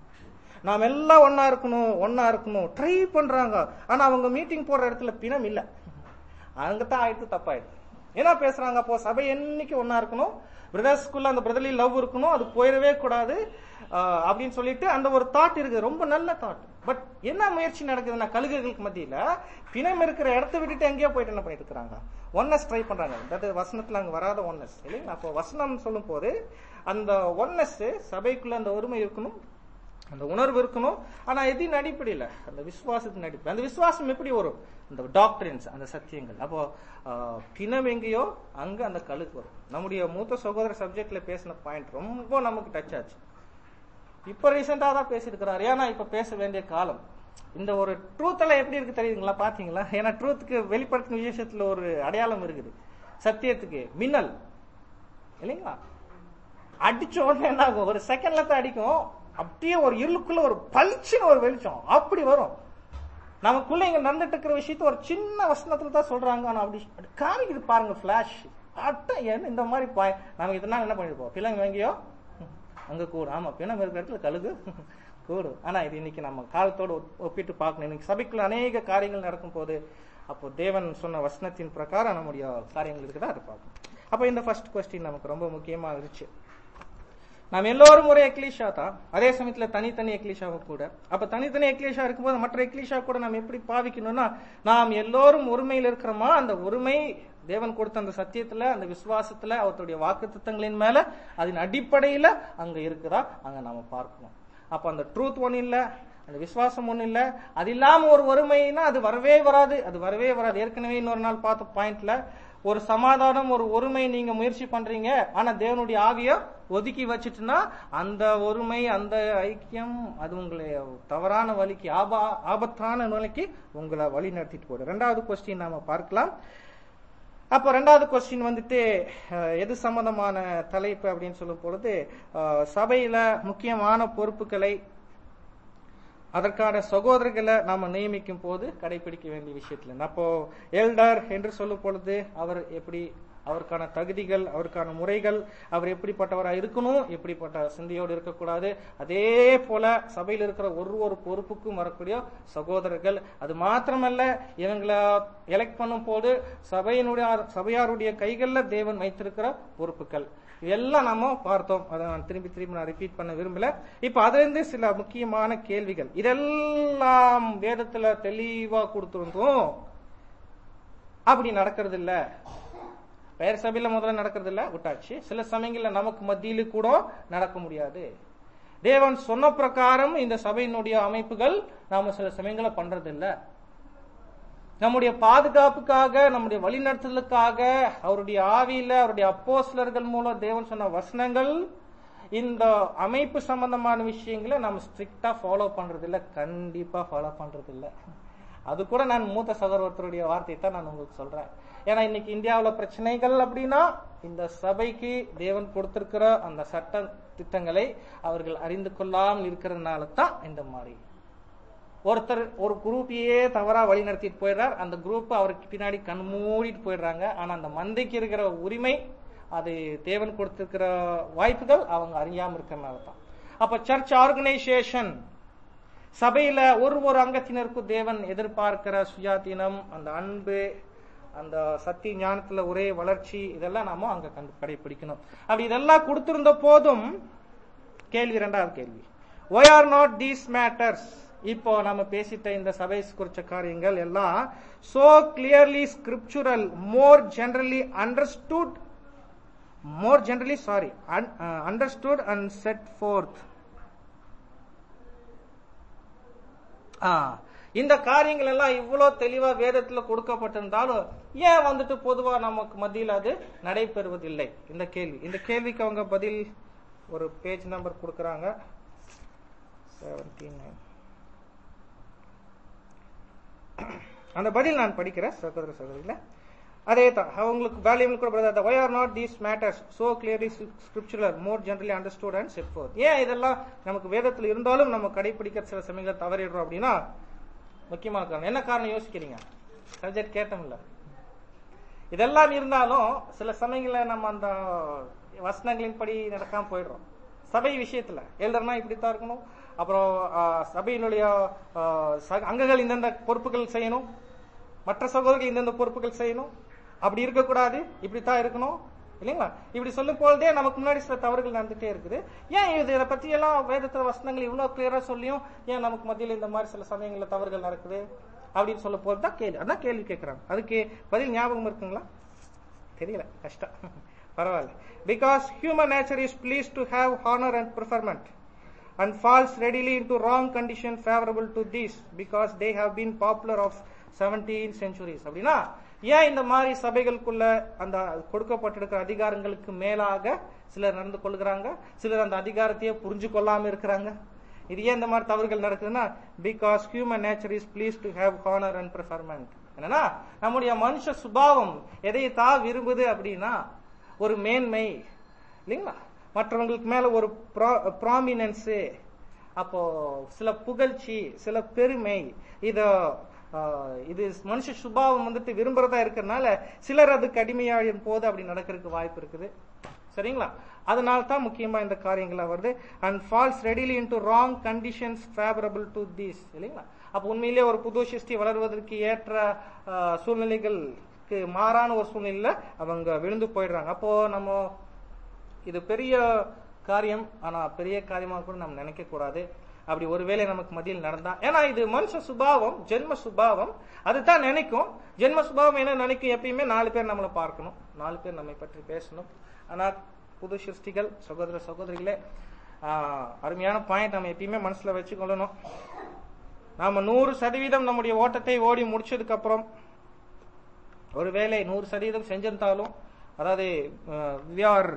நாம் எல்லாம் ஒன்னா இருக்கணும் ஒன்னா இருக்கணும் ட்ரை பண்றாங்க ஆனா அவங்க மீட்டிங் போடுற இடத்துல பிணம் இல்ல அங்கதான் ஆயிடுத்து தப்பாயிடுது என்ன பேசுறாங்க அப்போ சபை என்னைக்கு ஒன்னா இருக்கணும் பிரதர்ஸ்குள்ள அந்த பிரதர்லி லவ் இருக்கணும் அது போயிடவே கூடாது ஆஹ் அப்படின்னு சொல்லிட்டு அந்த ஒரு தாட் இருக்குது ரொம்ப நல்ல தாட் பட் என்ன முயற்சி நடக்குதுன்னா கழுகுகளுக்கு மத்தியில பிணம் இருக்கிற இடத்த விட்டுட்டு எங்கேயோ போயிட்டு என்ன பண்ணிட்டு இருக்காங்க ஒன்னஸ் ட்ரை பண்றாங்க அதாவது வசனத்துல அங்க வராத ஒன்னஸ் இல்லைங்களா அப்போ வசனம் சொல்லும் போது அந்த ஒன்னஸ் சபைக்குள்ள அந்த ஒருமை இருக்கணும் அந்த உணர்வு இருக்கணும் ஆனா எதின் அடிப்படையில அந்த விசுவாசத்தின் அடிப்படை அந்த விசுவாசம் எப்படி வரும் அந்த டாக்டரின்ஸ் அந்த சத்தியங்கள் அப்போ ஆஹ், பிணம் எங்கேயோ அங்க அந்த கழுகு வரும் நம்முடைய மூத்த சகோதர சப்ஜெக்ட்ல பேசின பாயிண்ட் ரொம்ப நமக்கு டச் ஆச்சு இப்ப ரீசெண்டா தான் பேசியிருக்கிறாரு ஏன்னா இப்ப பேச வேண்டிய காலம் இந்த ஒரு ட்ரூத் எல்லாம் எப்படி இருக்கு தெரியுதுங்களா பாத்தீங்களா ஏன்னா ட்ரூத்துக்கு வெளிப்படுத்தின விஷயத்துல ஒரு அடையாளம் இருக்குது சத்தியத்துக்கு மின்னல் இல்லைங்களா அடிச்ச உடனே என்ன ஆகும் ஒரு செகண்ட்ல தான் அடிக்கும் அப்படியே ஒரு இருளுக்குள்ள ஒரு பளிச்சுன்னு ஒரு வெளிச்சம் அப்படி வரும் நமக்குள்ள இங்க நடந்துட்டு இருக்கிற விஷயத்த ஒரு சின்ன வசனத்துல தான் சொல்றாங்க ஆனா அப்படி அப்படி காமிக்குது பாருங்க பிளாஷ் அட்ட என்ன இந்த மாதிரி பாய் நாம இதனால என்ன பண்ணிருப்போம் பிள்ளைங்க எங்கேயோ அங்க கூடும் ஆமா பிணம் இருக்கிற இடத்துல கழுகு கூடும் ஆனா இது இன்னைக்கு நம்ம காலத்தோடு ஒப்- ஒப்பிட்டு பார்க்கணும் இன்னைக்கு சபைக்குள்ள அநேக காரியங்கள் நடக்கும் போது அப்போ தேவன் சொன்ன வசனத்தின் பிரகாரம் நம்முடைய காரியங்கள் இருக்குதா அதை பார்க்கணும் அப்போ இந்த ஃபர்ஸ்ட் கொஸ்டின் நமக்கு ரொம்ப முக்கியமா இருந்துச்சு நாம் எல்லோரும் ஒரு எக்லீஷா தான் அதே சமயத்துல தனித்தனி எக்லீஷாவும் கூட அப்ப தனித்தனி எக்லீஷா இருக்கும்போது மற்ற எக்லீஷா கூட நாம் எப்படி பாவிக்கணும்னா நாம் எல்லோரும் ஒருமையில் இருக்கிறோமா அந்த ஒருமை தேவன் கொடுத்த அந்த சத்தியத்துல அந்த விசுவாசத்துல அவருடைய வாக்குத்தத்தங்களின் மேல அதன் அடிப்படையில அங்க இருக்குதா அங்க நாம பார்க்கணும் அப்ப அந்த ட்ரூத் ஒண்ணு இல்ல அந்த விசுவாசம் ஒண்ணு இல்ல அது இல்லாம ஒரு ஒருமைனா அது வரவே வராது அது வரவே வராது ஏற்கனவே இன்னொரு நாள் பார்த்த பாயிண்ட்ல ஒரு சமாதானம் ஒரு ஒருமை நீங்க முயற்சி பண்றீங்க ஆனா தேவனுடைய ஆவிய ஒதுக்கி வச்சுட்டுனா அந்த ஒருமை அந்த ஐக்கியம் அது உங்களை தவறான வழிக்கு ஆபா ஆபத்தான நிலைக்கு உங்களை வழி நடத்திட்டு போகுது ரெண்டாவது கொஸ்டின் நாம பார்க்கலாம் அப்போ ரெண்டாவது கொஸ்டின் வந்துட்டு அஹ், எது சம்பந்தமான தலைப்பு அப்படின்னு சொல்லும் பொழுது அஹ், சபையில முக்கியமான பொறுப்புகளை அதற்கான சகோதரர்களை நாம நியமிக்கும் போது கடைபிடிக்க வேண்டிய விஷயத்துல அப்போ எல்டர் என்று சொல்லும் பொழுது அவர் எப்படி அவருக்கான தகுதிகள் அவருக்கான முறைகள் அவர் எப்படிப்பட்டவராக இருக்கணும் எப்படிப்பட்ட சிந்தையோடு இருக்கக்கூடாது அதே போல சபையில் இருக்கிற ஒரு ஒரு பொறுப்புக்கும் வரக்கூடிய சகோதரர்கள் அது மாத்திரமல்ல இவங்களை எலெக்ட் பண்ணும் போது சபையினுடைய சபையாருடைய கைகள்ல தேவன் வைத்திருக்கிற பொறுப்புகள் இதெல்லாம் நாம பார்த்தோம் அதை நான் திரும்பி திரும்பி நான் ரிப்பீட் பண்ண விரும்பல இப்ப அதுல இருந்து சில முக்கியமான கேள்விகள் இதெல்லாம் வேதத்துல தெளிவா கொடுத்திருந்தோம் அப்படி நடக்கிறது இல்ல பெயர் சபையில முதல்ல நடக்கிறது இல்ல விட்டாச்சு சில சமயங்கள்ல நமக்கு மத்தியில கூட நடக்க முடியாது தேவன் சொன்ன பிரகாரம் இந்த சபையினுடைய அமைப்புகள் நாம சில சமயங்கள பண்றது இல்ல நம்முடைய பாதுகாப்புக்காக நம்முடைய வழிநடத்துதலுக்காக அவருடைய ஆவியில அவருடைய அப்போஸ்லர்கள் மூலம் தேவன் சொன்ன வசனங்கள் இந்த அமைப்பு சம்பந்தமான விஷயங்களை நம்ம ஸ்ட்ரிக்டா ஃபாலோ பண்றது இல்ல கண்டிப்பா ஃபாலோ பண்றது இல்ல அது கூட நான் மூத்த சகோதரத்துடைய வார்த்தையை தான் நான் உங்களுக்கு சொல்றேன் ஏன்னா இன்னைக்கு இந்தியாவுல பிரச்சனைகள் அப்படின்னா இந்த சபைக்கு தேவன் கொடுத்திருக்கிற அந்த சட்ட திட்டங்களை அவர்கள் அறிந்து கொள்ளாமல் இருக்கிறதுனால தான் இந்த மாதிரி ஒருத்தர் ஒரு குரூப்பையே தவறா வழி நடத்திட்டு போயிடுறார் அந்த குரூப் அவருக்கு பின்னாடி கண் மூடிட்டு போயிடுறாங்க ஆனா அந்த மந்தைக்கு இருக்கிற உரிமை அது தேவன் கொடுத்திருக்கிற வாய்ப்புகள் அவங்க அறியாம இருக்கிறனால தான் அப்ப சர்ச் ஆர்கனைசேஷன் சபையில ஒரு ஒரு அங்கத்தினருக்கும் தேவன் எதிர்பார்க்கிற சுயாதீனம் அந்த அன்பு அந்த சத்திய ஞானத்துல ஒரே வளர்ச்சி இதெல்லாம் நாம அங்க கண்டு கடைபிடிக்கணும் அப்படி இதெல்லாம் கொடுத்திருந்த போதும் கேள்வி இரண்டாவது கேள்வி why are not these matters இப்போ நம்ம பேசிட்ட இந்த சபை குறிச்ச காரியங்கள் எல்லாம் so clearly scriptural more generally understood more generally sorry understood and set forth இந்த காரியங்கள் எல்லாம் இவ்வளவு தெளிவா வேதத்துல கொடுக்கப்பட்டிருந்தாலும் ஏன் வந்துட்டு பொதுவா நமக்கு மத்தியில் அது நடைபெறுவதில்லை இந்த கேள்வி இந்த கேள்விக்கு அவங்க பதில் ஒரு பேஜ் நம்பர் கொடுக்கறாங்க 79. அந்த பதில் நான் படிக்கிறேன் சகோதர சகோதரிகள அதே தான் அவங்களுக்கு வேல்யூம் கூட brother why are not these matters so clearly scriptural more generally understood and set forth ஏன் இதெல்லாம் நமக்கு வேதத்தில் இருந்தாலும் நம்ம கடைபிடிக்க சில சமயங்கள் தவறிடுறோம் அப்படின்னா முக்கியமான காரணம் என்ன காரணம் யோசிக்கிறீங்க சப்ஜெக்ட் கேட்டோம்ல இதெல்லாம் இருந்தாலும் சில சமயங்கள்ல நம்ம அந்த வசனங்களின் படி நடக்காம போயிடுறோம் சபை விஷயத்துல எல்டர்னா இப்படித்தான் இருக்கணும் அப்புறம் ஆஹ், சபையினுடைய ஆஹ், சக- அங்கங்கள் இந்தந்த பொறுப்புகள் செய்யணும் மற்ற சகோதரர்கள் இந்தந்த பொறுப்புகள் செய்யணும் அப்படி இருக்கக்கூடாது இப்படித்தான் இருக்கணும் இல்லைங்களா இப்படி சொல்லும் பொழுதே நமக்கு முன்னாடி சில தவறுகள் நடந்துட்டே இருக்குது ஏன் இது இதை பத்தி எல்லாம் வேதத்துல வசனங்கள் இவ்வளவு கிளியரா சொல்லியும் ஏன் நமக்கு மத்தியில் இந்த மாதிரி சில சமயங்கள்ல தவறுகள் நடக்குது அப்படின்னு சொல்ல போது தான் கேள்வி அதான் கேள்வி கேட்கறாங்க அதுக்கு பதில் ஞாபகம் இருக்குங்களா தெரியல கஷ்டம் பரவாயில்ல because human nature is pleased to have honour and preferment and falls readily into wrong condition favourable to these because they have been popular of seventeen centuries அப்படின்னா ஏன் இந்த மாதிரி சபைகளுக்குள்ள அந்த கொடுக்கப்பட்டிருக்கிற அதிகாரங்களுக்கு மேலாக சிலர் நடந்து கொள்கிறாங்க சிலர் அந்த அதிகாரத்தையே புரிஞ்சு கொள்ளாம இருக்கிறாங்க இது ஏன் இந்த மாதிரி தவறுகள் நடக்குதுன்னா because human nature is pleased to have honour and preferment என்னன்னா நம்முடைய மனுஷ சுபாவம் எதை தான் விரும்புது அப்படின்னா ஒரு மேன்மை இல்லைங்களா மற்றவங்களுக்கு மேல ஒரு ப்ராமினன்ஸ் அப்போ சில புகழ்ச்சி சில பெருமை இத ஆஹ், இது மனுஷ சுபாவம் வந்துட்டு விரும்புறதா இருக்கிறதுனால சிலர் அதுக்கு அடிமையாகும் போது அப்படி நடக்கிறதுக்கு வாய்ப்பு இருக்குது சரிங்களா அதனால தான் முக்கியமா இந்த காரியங்களா வருது and falls readily into wrong conditions favourable to these இல்லைங்களா அப்ப உண்மையிலேயே ஒரு புது சிருஷ்டி வளர்வதற்கு ஏற்ற ஆஹ், சூழ்நிலைகளுக்கு மாறான ஒரு சூழ்நிலையில அவங்க விழுந்து போயிடுறாங்க அப்போ நம்ம இது பெரிய காரியம் ஆனா பெரிய காரியமா கூட நம்ம நினைக்க கூடாது அப்படி ஒருவேளை நமக்கு மத்தியில் நடந்தா ஏன்னா இது மனுஷ சுபாவம் ஜென்ம சுபாவம் அதுதான் நினைக்கும் ஜென்ம சுபாவம் என்ன நினைக்கும் எப்பயுமே நாலு பேர் நம்மளை பார்க்கணும் நாலு பேர் நம்மை பற்றி பேசணும் ஆனா புது சிருஷ்டிகள் சகோதர சகோதரிகளே ஆஹ், அருமையான பாயிண்ட் நம்ம எப்பயுமே மனசுல வச்சுக்கொள்ளணும் நாம நூறு சதவீதம் நம்முடைய ஓட்டத்தை ஓடி முடிச்சதுக்கு அப்புறம் ஒருவேளை நூறு சதவீதம் செஞ்சிருந்தாலும் அதாவது வி ஆர்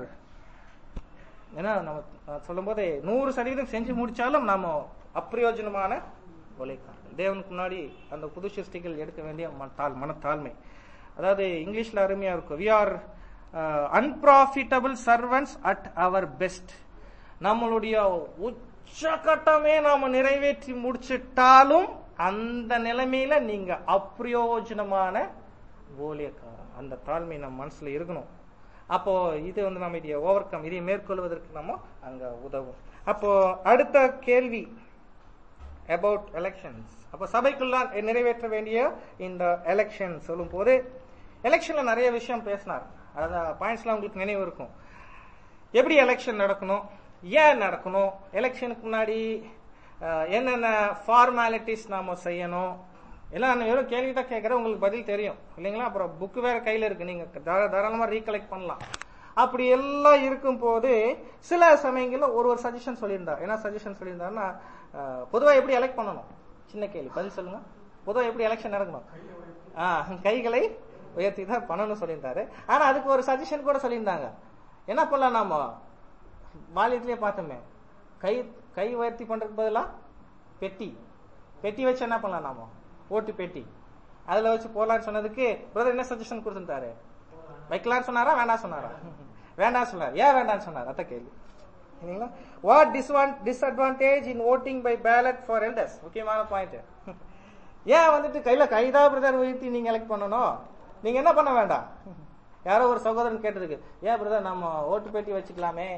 ஏன்னா நம்ம அஹ், சொல்லும்போது நூறு சதவீதம் செஞ்சு முடிச்சாலும் நாம அப்பிரயோஜனமான உழைக்காரர்கள் தேவனுக்கு முன்னாடி அந்த புது சிருஷ்டிகள் எடுக்க வேண்டிய ம- தாழ் மனத்தாழ்மை அதாவது இங்கிலீஷ்ல அருமையா இருக்கும் we are unprofitable servants at our best நம்மளுடைய உச்சகட்டமே நாம நிறைவேற்றி முடிச்சிட்டாலும் அந்த நிலைமையில நீங்க அப்பிரயோஜனமான ஊழியக்காரன் அந்த தாழ்மை நம்ம மனசுல இருக்கணும் அப்போ இது வந்து நம்ம இதை ஓவர் கம் இதை மேற்கொள்வதற்கு நம்ம அங்க உதவும் அப்போ அடுத்த கேள்வி அபவுட் எலெக்ஷன்ஸ் அப்போ சபைக்குள்ள நிறைவேற்ற வேண்டிய இந்த எலெக்ஷன் சொல்லும் போது எலெக்ஷன்ல நிறைய விஷயம் பேசினார் அதாவது பாயிண்ட்ஸ்லாம் உங்களுக்கு நினைவு இருக்கும் எப்படி எலெக்ஷன் நடக்கணும் ஏன் நடக்கணும் எலெக்ஷனுக்கு முன்னாடி அஹ், என்னென்ன ஃபார்மாலிட்டிஸ் நாம செய்யணும் எல்லாம் நான் வெறும் கேள்வி தான் கேட்கறேன் உங்களுக்கு பதில் தெரியும் இல்லைங்களா அப்புறம் புக் வேற கையில இருக்கு நீங்க தாரா- தாராளமா ரீகலெக்ட் பண்ணலாம் அப்படி எல்லாம் இருக்கும் போது சில சமயங்கள்ல ஒரு ஒரு சஜஷன் சொல்லியிருந்தார் என்ன சஜஷன் சொல்லியிருந்தாருன்னா அஹ், பொதுவா எப்படி எலெக்ட் பண்ணணும் சின்ன கேள்வி பதில் சொல்லுங்க பொதுவா எப்படி எலெக்ஷன் நடக்கணும் ஆ, கைகளை உயர்த்தி தான் பண்ணணும்னு சொல்லியிருந்தாரு ஆனா அதுக்கு ஒரு சஜஷன் கூட சொல்லியிருந்தாங்க என்ன பண்ணலாம் நாம மாநிலத்திலேயே பார்த்தோமே கை கை உயர்த்தி பண்றதுக்கு பதிலா பெட்டி பெட்டி வச்சு என்ன பண்ணலாம் நாம ஓட்டு பெட்டி அதுல வச்சு போலான்னு சொன்னதுக்கு பிரதர் என்ன சஜஷன் கொடுத்துருந்தாரு வைக்கலாம்னு சொன்னாரா வேண்டாம் சொன்னாரா வேண்டாம் சொன்னார் ஏன் வேண்டாம்னு சொன்னார் அத்த கேள்வி சரிங்களா வாட் டிஸ்வான் disadvantage in voting by ballot for elders முக்கியமான பாயிண்ட் ஏன் வந்துட்டு கையில கைதா பிரதர் உயர்த்தி நீங்க எலெக்ட் பண்ணணும் நீங்க என்ன பண்ண வேண்டாம் யாரோ ஒரு சகோதரன் கேட்டதுக்கு ஏன் பிரதர் நம்ம ஓட்டு பெட்டி வச்சுக்கலாமே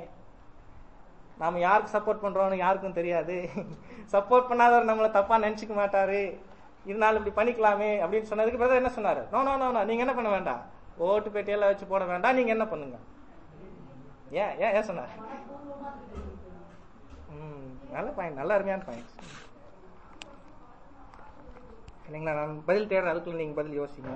நாம யாருக்கு சப்போர்ட் பண்றோம்னு யாருக்கும் தெரியாது சப்போர்ட் பண்ணாதவர் நம்மள தப்பா நினைச்சுக்க மாட்டாரு இருந்தாலும் இப்படி பண்ணிக்கலாமே அப்படின்னு சொன்னதுக்கு பிரதர் என்ன சொன்னாரு நோ நோ நோ நீங்க என்ன பண்ண வேண்டாம் ஓட்டு பெட்டியெல்லாம் வச்சு போட வேண்டாம் நீங்க என்ன பண்ணுங்க ஏன் ஏன் ஏன் சொன்னார் ம், நல்ல பாயிண்ட் நல்ல அருமையான பாயிண்ட் இல்லைங்களா நான் பதில் தேடுறேன் அதுக்குள்ள நீங்க பதில் யோசிங்க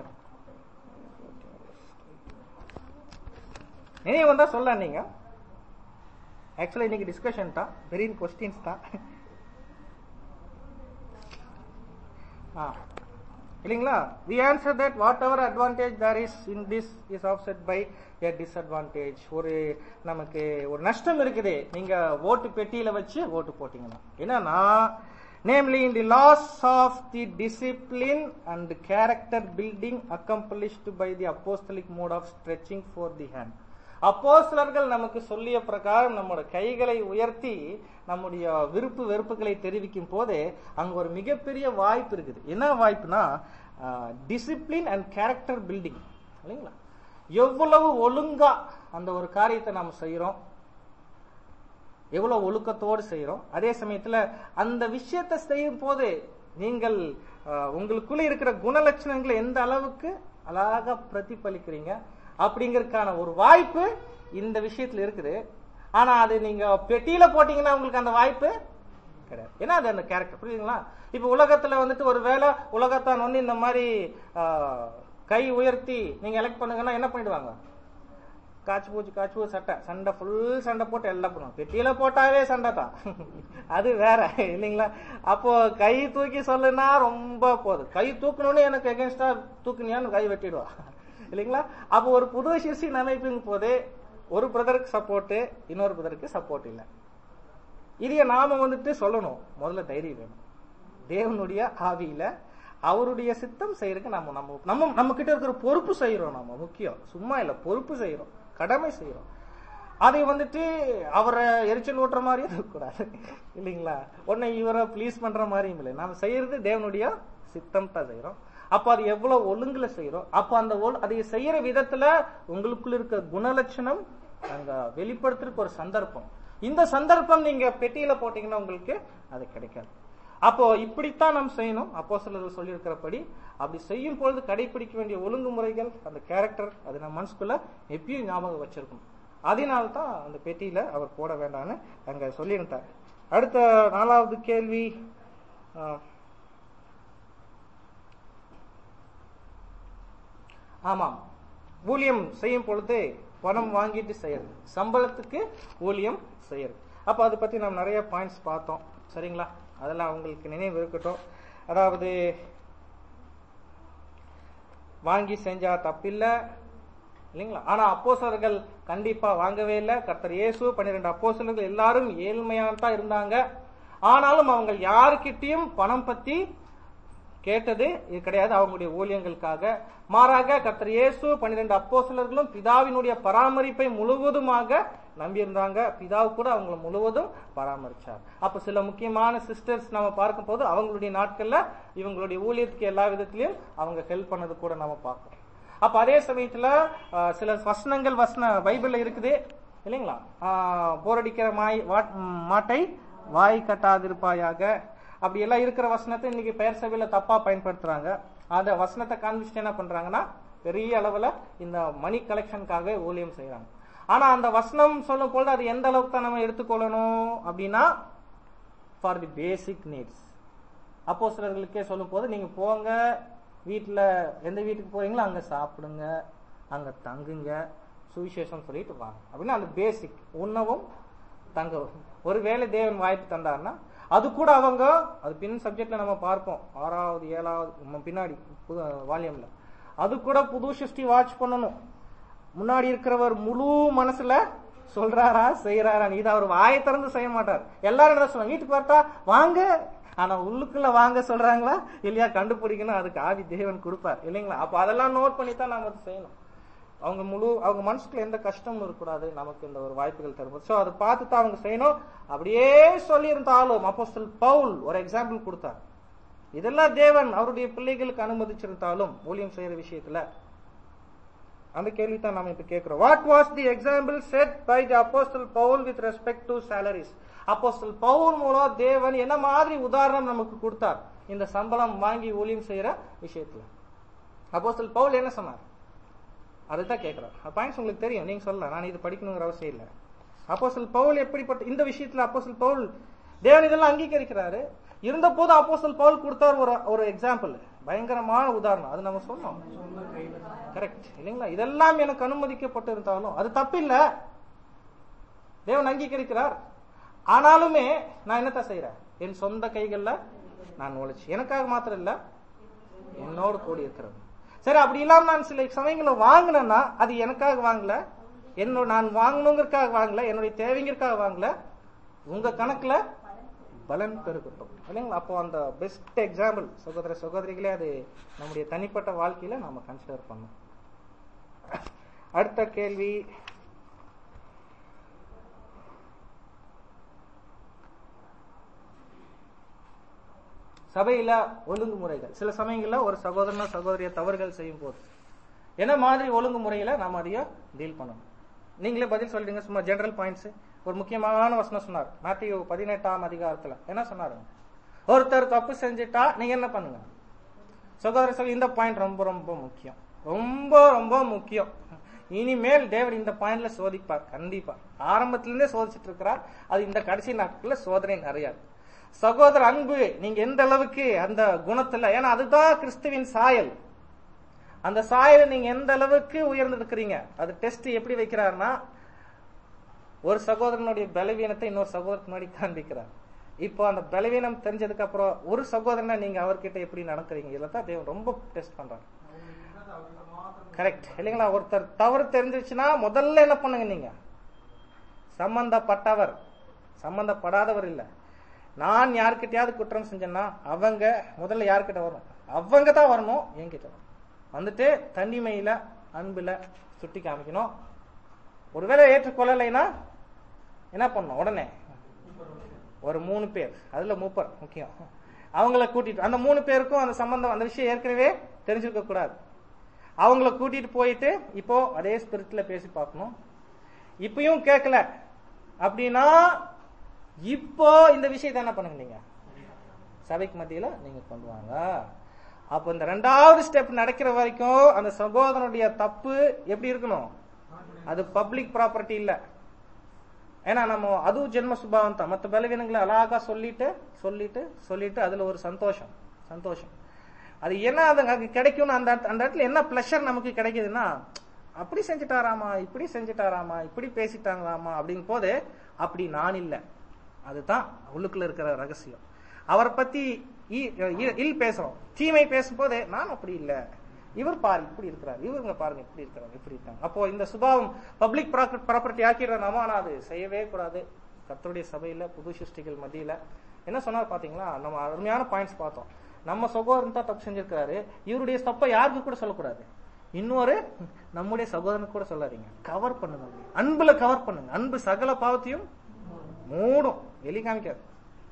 நினைவு வந்தா சொல்ல நீங்க ஆக்சுவலா இன்னைக்கு டிஸ்கஷன் தான் வெரி கொஸ்டின்ஸ் தான் ஆ. இல்லைங்களா we answer that whatever advantage there is in this is offset by a disadvantage ஒரு நமக்கு ஒரு நஷ்டம் இருக்குது நீங்க ஓட்டு பெட்டியில வச்சு ஓட்டு போட்டீங்கன்னா என்னன்னா namely in the loss of the discipline and character building accomplished by the apostolic mode of stretching forth the hand அப்போஸ்தலர்கள் நமக்கு சொல்லிய பிரகாரம் நம்முடைய கைகளை உயர்த்தி நம்முடைய விருப்பு வெறுப்புகளை தெரிவிக்கும் போது அங்க ஒரு மிகப்பெரிய வாய்ப்பு இருக்குது என்ன வாய்ப்புனா டிசிப்ளின் அண்ட் கேரக்டர் பில்டிங் இல்லைங்களா எவ்வளவு ஒழுங்கா அந்த ஒரு காரியத்தை நாம் செய்யறோம் எவ்வளவு ஒழுக்கத்தோடு செய்யறோம் அதே சமயத்துல அந்த விஷயத்தை செய்யும் போது நீங்கள் அஹ், உங்களுக்குள்ள இருக்கிற குணலட்சணங்களை எந்த அளவுக்கு அழகா பிரதிபலிக்கிறீங்க அப்படிங்கறதுக்கான ஒரு வாய்ப்பு இந்த விஷயத்துல இருக்குது ஆனா அது நீங்க பெட்டியில போட்டீங்கன்னா உங்களுக்கு அந்த வாய்ப்பு கிடையாது ஏன்னா அது அந்த கேரக்டர் புரியுதுங்களா இப்ப உலகத்துல வந்துட்டு ஒரு வேளை உலகத்தான் வந்து இந்த மாதிரி ஆஹ், கை உயர்த்தி நீங்க எலெக்ட் பண்ணுங்கன்னா என்ன பண்ணிடுவாங்க காய்ச்சி பூச்சி காய்ச்சி பூச்சி சட்டை சண்டை ஃபுல் சண்டை போட்டு எல்லாம் பண்ணுவோம் பெட்டியில போட்டாவே சண்டை தான் அது வேற இல்லைங்களா அப்போ கை தூக்கி சொல்லுனா ரொம்ப போதும் கை தூக்கணும்னு எனக்கு எகென்ஸ்டா தூக்குனியான்னு கை வெட்டிடுவா இல்லைங்களா அப்போ ஒரு புது சிசி அமைப்பின் போது ஒரு பிரதருக்கு சப்போர்ட் இன்னொரு பிரதருக்கு சப்போர்ட் இல்லை இதைய நாம வந்துட்டு சொல்லணும் முதல்ல தைரியம் வேணும் தேவனுடைய ஆவியில அவருடைய சித்தம் செய்யறதுக்கு நம்ம நம்ம நம்ம நம்ம கிட்ட இருக்கிற பொறுப்பு செய்யறோம் நம்ம முக்கியம் சும்மா இல்ல பொறுப்பு செய்யறோம் கடமை செய்யறோம் அதை வந்துட்டு அவரை எரிச்சல் ஊட்டுற மாதிரியும் இருக்கக்கூடாது இல்லைங்களா உன்னை இவரை ப்ளீஸ் பண்ற மாதிரியும் இல்லை நாம செய்யறது தேவனுடைய சித்தம் தான் செய்யறோம் அப்ப அது எவ்வளவு ஒழுங்குல செய்யறோம் அப்ப அந்த ஒழு- அதை செய்யற விதத்துல உங்களுக்குள்ள இருக்க குணலட்சணம் அங்க வெளிப்படுத்துறதுக்கு ஒரு சந்தர்ப்பம் இந்த சந்தர்ப்பம் நீங்க பெட்டியில போட்டீங்கன்னா உங்களுக்கு அது கிடைக்காது அப்போ இப்படித்தான் நாம் செய்யணும் அப்போ சிலர் சொல்லியிருக்கிறபடி அப்படி செய்யும் பொழுது கடைபிடிக்க வேண்டிய ஒழுங்குமுறைகள் அந்த கேரக்டர் அது நம்ம மனசுக்குள்ள எப்பயும் ஞாபகம் வச்சிருக்கணும் அதனால தான் அந்த பெட்டியில அவர் போட வேண்டாம்னு அங்க சொல்லியிருந்தார் அடுத்த நாலாவது கேள்வி ஆ, ஆமாம் ஊழியம் செய்யும் பொழுது பணம் வாங்கிட்டு செய்யறது சம்பளத்துக்கு ஊழியம் செய்யறது அப்ப அதை பத்தி நாம் நிறைய பாயிண்ட்ஸ் பார்த்தோம் சரிங்களா அதெல்லாம் உங்களுக்கு நினைவு இருக்கட்டும் அதாவது வாங்கி செஞ்சா தப்பில்ல இல்லைங்களா ஆனா அப்போஸ்தலர்கள் கண்டிப்பா வாங்கவே இல்லை கர்த்தர் இயேசு பன்னிரெண்டு அப்போஸ்தலர்கள் எல்லாரும் ஏழ்மையான தான் இருந்தாங்க ஆனாலும் அவங்க யாருக்கிட்டையும் பணம் பத்தி கேட்டது இது கிடையாது அவங்களுடைய ஊழியங்களுக்காக மாறாக கர்த்தர் இயேசு பன்னிரெண்டு அப்போஸ்தலர்களும் பிதாவினுடைய பராமரிப்பை முழுவதுமாக நம்பியிருந்தாங்க பிதாவு கூட அவங்கள முழுவதும் பராமரிச்சார் அப்ப சில முக்கியமான சிஸ்டர்ஸ் நம்ம பார்க்கும் போது அவங்களுடைய நாட்கள்ல இவங்களுடைய ஊழியத்துக்கு எல்லா விதத்திலையும் அவங்க ஹெல்ப் பண்ணது கூட நம்ம பார்க்கிறோம் அப்ப அதே சமயத்துல ஆஹ், சில வசனங்கள் வசன பைபிள்ல இருக்குது இல்லைங்களா ஆஹ், போரடிக்கிற மாய் வாட்- ம், மாட்டை வாய் கட்டாதிருப்பாயாக அப்படி எல்லாம் இருக்கிற வசனத்தை இன்னைக்கு பெயர் சபையில தப்பா பயன்படுத்துறாங்க அந்த வசனத்தை காண்பிச்சுட்டு என்ன பண்றாங்கன்னா பெரிய அளவுல இந்த மணி கலெக்ஷனுக்காக ஊழியம் செய்யறாங்க ஆனா அந்த வசனம் சொல்லும் பொழுது அது எந்த அளவுக்கு தான் நம்ம எடுத்துக்கொள்ளணும் அப்படின்னா ஃபார் தி பேசிக் நீட்ஸ் அப்போ சிலர்களுக்கே சொல்லும் போது நீங்க போங்க வீட்டுல எந்த வீட்டுக்கு போறீங்களோ அங்க சாப்பிடுங்க அங்க தங்குங்க சுவிசேஷம் சொல்லிட்டு வாங்க அப்படின்னா அந்த பேசிக் உண்ணவும் தங்கவும் ஒருவேளை தேவன் வாய்ப்பு தந்தாருன்னா அது கூட அவங்க அது பின் சப்ஜெக்ட்ல நம்ம பார்ப்போம் ஆறாவது ஏழாவது ம- பின்னாடி புது வால்யூம்ல அது கூட புது சிருஷ்டி வாட்ச் பண்ணணும் முன்னாடி இருக்கிறவர் முழு மனசுல சொல்றாரா செய்யறாரா இது அவர் வாயை திறந்து செய்ய மாட்டார் எல்லாரும் என்ன சொல்லுவாங்க வீட்டுக்கு வரட்டா வாங்க ஆனா உள்ளுக்குள்ள வாங்க சொல்றாங்களா இல்லையா கண்டுபிடிக்கணும் அதுக்கு ஆவி தேவன் கொடுப்பார் இல்லைங்களா அப்ப அதெல்லாம் நோட் பண்ணி தான் நாம அதை செய்யணும் அவங்க முழு அவங்க மனசுக்குள்ள எந்த கஷ்டமும் இருக்கக்கூடாது நமக்கு இந்த ஒரு வாய்ப்புகள் தரும்போது சோ அதை பார்த்து தான் அவங்க செய்யணும் அப்படியே சொல்லியிருந்தாலும் அப்போஸ்தல் பவுல் ஒரு எக்ஸாம்பிள் கொடுத்தார் இதெல்லாம் தேவன் அவருடைய பிள்ளைகளுக்கு அனுமதிச்சிருந்தாலும் ஊழியம் செய்யற விஷயத்துல அந்த கேள்வி தான் நாம இப்ப கேட்கிறோம் what was the example set by the apostle Paul with respect to salaries apostle Paul மூலம் தேவன் என்ன மாதிரி உதாரணம் நமக்கு கொடுத்தார் இந்த சம்பளம் வாங்கி ஊழியம் செய்யற விஷயத்துல அப்போஸ்தல் பவுல் என்ன சொன்னார் அதுதான் கேட்கிறேன் பாயிண்ட்ஸ் உங்களுக்கு தெரியும் நீங்க சொல்லலாம் நான் இது படிக்கணுங்கிற அவசியம் இல்லை அப்போஸ்தல் பவுல் எப்படிப்பட்ட இந்த விஷயத்துல அப்போஸ்தல் பவுல் தேவன் இதெல்லாம் அங்கீகரிக்கிறாரு இருந்த போது அப்போஸ்தல் பவுல் கொடுத்தார் ஒரு ஒரு எக்ஸாம்பிள் பயங்கரமான உதாரணம் அது நம்ம சொன்னோம் கரெக்ட் இல்லைங்களா இதெல்லாம் எனக்கு அனுமதிக்கப்பட்டிருந்தாலும் அது தப்பில்ல தேவன் அங்கீகரிக்கிறார் ஆனாலுமே நான் என்னத்த செய்யறேன் என் சொந்த கைகள்ல நான் உழைச்சு எனக்காக மாத்திரம் இல்ல என்னோடு கூடி இருக்கிறது சரி அப்படி இல்லாம நான் சில சமயங்களை வாங்கினேன்னா அது எனக்காக வாங்கல என்னோட நான் வாங்கணுங்கிறதுக்காக வாங்கல என்னுடைய தேவைங்கிறதுக்காக வாங்கல உங்க கணக்குல பலன் பெருகட்டும் இல்லைங்களா அப்போ அந்த பெஸ்ட் எக்ஸாம்பிள் சகோதர சகோதரிகளே அது நம்முடைய தனிப்பட்ட வாழ்க்கையில நாம கன்சிடர் பண்ணோம் அடுத்த கேள்வி சபையில ஒழுங்குமுறைகள் சில சமயங்கள்ல ஒரு சகோதரனோ சகோதரிய தவறுகள் செய்யும் போது என்ன மாதிரி ஒழுங்குமுறையில நாம அதைய டீல் பண்ணணும் நீங்களே பதில் சொல்றீங்க சும்மா ஜெனரல் பாயிண்ட்ஸ் ஒரு முக்கியமான வசனம் சொன்னார் மேத்யூ பதினெட்டாம் அதிகாரத்துல என்ன சொன்னாருங்க ஒருத்தர் தப்பு செஞ்சுட்டா நீங்க என்ன பண்ணுங்க சகோதர சகோதரி இந்த பாயிண்ட் ரொம்ப ரொம்ப முக்கியம் ரொம்ப ரொம்ப முக்கியம் இனிமேல் தேவர் இந்த பாயிண்ட்ல சோதிப்பார் கண்டிப்பா ஆரம்பத்திலிருந்தே சோதிச்சுட்டு இருக்கிறார் அது இந்த கடைசி நாட்கள்ல சோதனை நிறைய இருக்கு. சகோதர அன்பு நீங்க எந்த அளவுக்கு அந்த குணத்துல ஏன்னா அதுதான் கிறிஸ்துவின் சாயல் அந்த சாயலை நீங்க எந்த அளவுக்கு உயர்ந்திருக்கிறீங்க அது டெஸ்ட் எப்படி வைக்கிறாருன்னா ஒரு சகோதரனுடைய பலவீனத்தை இன்னொரு சகோதரத்துக்கு முன்னாடி காண்பிக்கிறார் இப்போ அந்த பலவீனம் தெரிஞ்சதுக்கு அப்புறம் ஒரு சகோதரனை நீங்க அவர்கிட்ட எப்படி நடக்கிறீங்க இதில் தான் தேவன் ரொம்ப டெஸ்ட் பண்றாரு கரெக்ட் இல்லைங்களா ஒருத்தர் தவறு தெரிஞ்சிச்சுன்னா முதல்ல என்ன பண்ணுங்க நீங்க சம்பந்தப்பட்டவர் சம்பந்தப்படாதவர் இல்ல நான் யார்கிட்டயாவது குற்றம் செஞ்சேன்னா அவங்க முதல்ல யார்கிட்ட வரணும் அவங்க தான் வரணும் என்கிட்ட வரணும் வந்துட்டு தனிமையில அன்புல சுட்டி காமிக்கணும் ஒருவேளை ஏற்றுக்கொள்ளலைன்னா என்ன பண்ணணும் உடனே ஒரு மூணு பேர் அதுல மூப்பர் முக்கியம் அவங்கள கூட்டிட்டு அந்த மூணு பேருக்கும் அந்த சம்பந்தம் அந்த விஷயம் ஏற்கனவே தெரிஞ்சிருக்க கூடாது அவங்கள கூட்டிட்டு போயிட்டு இப்போ அதே ஸ்பிரிட்ல பேசி பார்க்கணும் இப்பயும் கேட்கல அப்படின்னா இப்போ இந்த விஷயத்தை என்ன பண்ணுங்க நீங்க சபைக்கு மத்தியில நீங்க கொண்டு வாங்க அப்ப இந்த ரெண்டாவது ஸ்டெப் நடக்கிற வரைக்கும் அந்த சகோதரனுடைய தப்பு எப்படி இருக்கணும் அது பப்ளிக் ப்ராப்பர்ட்டி இல்ல ஏன்னா நம்ம அதுவும் ஜென்ம சுபாவம் தான் மற்ற பலவீனங்களை அழகா சொல்லிட்டு சொல்லிட்டு சொல்லிட்டு அதுல ஒரு சந்தோஷம் சந்தோஷம் அது என்ன அது அங்க கிடைக்கும்னு அந்த இடத்து- அந்த இடத்துல என்ன பிளஷர் நமக்கு கிடைக்குதுன்னா அப்படி செஞ்சுட்டாராமா இப்படி செஞ்சுட்டாராமா இப்படி பேசிட்டாங்களாமா அப்படிங்கும் போது அப்படி நான் இல்ல அதுதான் உள்ளுக்குள்ள இருக்கிற ரகசியம் அவரை பத்தி இ- இ- இல் பேசுறோம் தீமை பேசும்போது நான் அப்படி இல்ல இவர் பாரு இப்படி இருக்கிறார் இவருங்க பாருங்க இப்படி இருக்கிறாங்க இப்படி இருக்காங்க அப்போ இந்த சுபாவம் பப்ளிக் ப்ராப்பர்ட்டி ஆக்கிடுறோம் ஆனா அது செய்யவே கூடாது கர்த்தருடைய சபையில புது சிருஷ்டிகள் மத்தியில என்ன சொன்னார் பாத்தீங்களா நம்ம அருமையான பாயிண்ட்ஸ் பார்த்தோம் நம்ம சகோதரன் தான் தப்பு செஞ்சிருக்காரு இவருடைய தப்பை யாருக்கு கூட சொல்லக்கூடாது இன்னொரு நம்முடைய சகோதரனுக்கு கூட சொல்லாதீங்க கவர் பண்ணுங்க அன்புல கவர் பண்ணுங்க அன்பு சகல பாவத்தையும் மூடும் வெளி காமிக்காது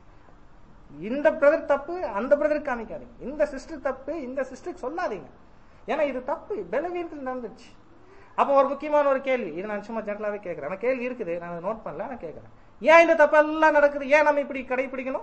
இந்த பிரதர் தப்பு அந்த பிரதர் காமிக்காதீங்க இந்த சிஸ்டர் தப்பு இந்த சிஸ்டருக்கு சொல்லாதீங்க ஏன்னா இது தப்பு பலவீனத்தில் நடந்துச்சு அப்போ ஒரு முக்கியமான ஒரு கேள்வி இது நான் சும்மா ஜென்ரலாவே கேட்கறேன் ஆனா கேள்வி இருக்குது நான் அதை நோட் பண்ணல நான் கேட்கறேன் ஏன் இந்த தப்பு எல்லாம் நடக்குது ஏன் நம்ம இப்படி கடைபிடிக்கணும்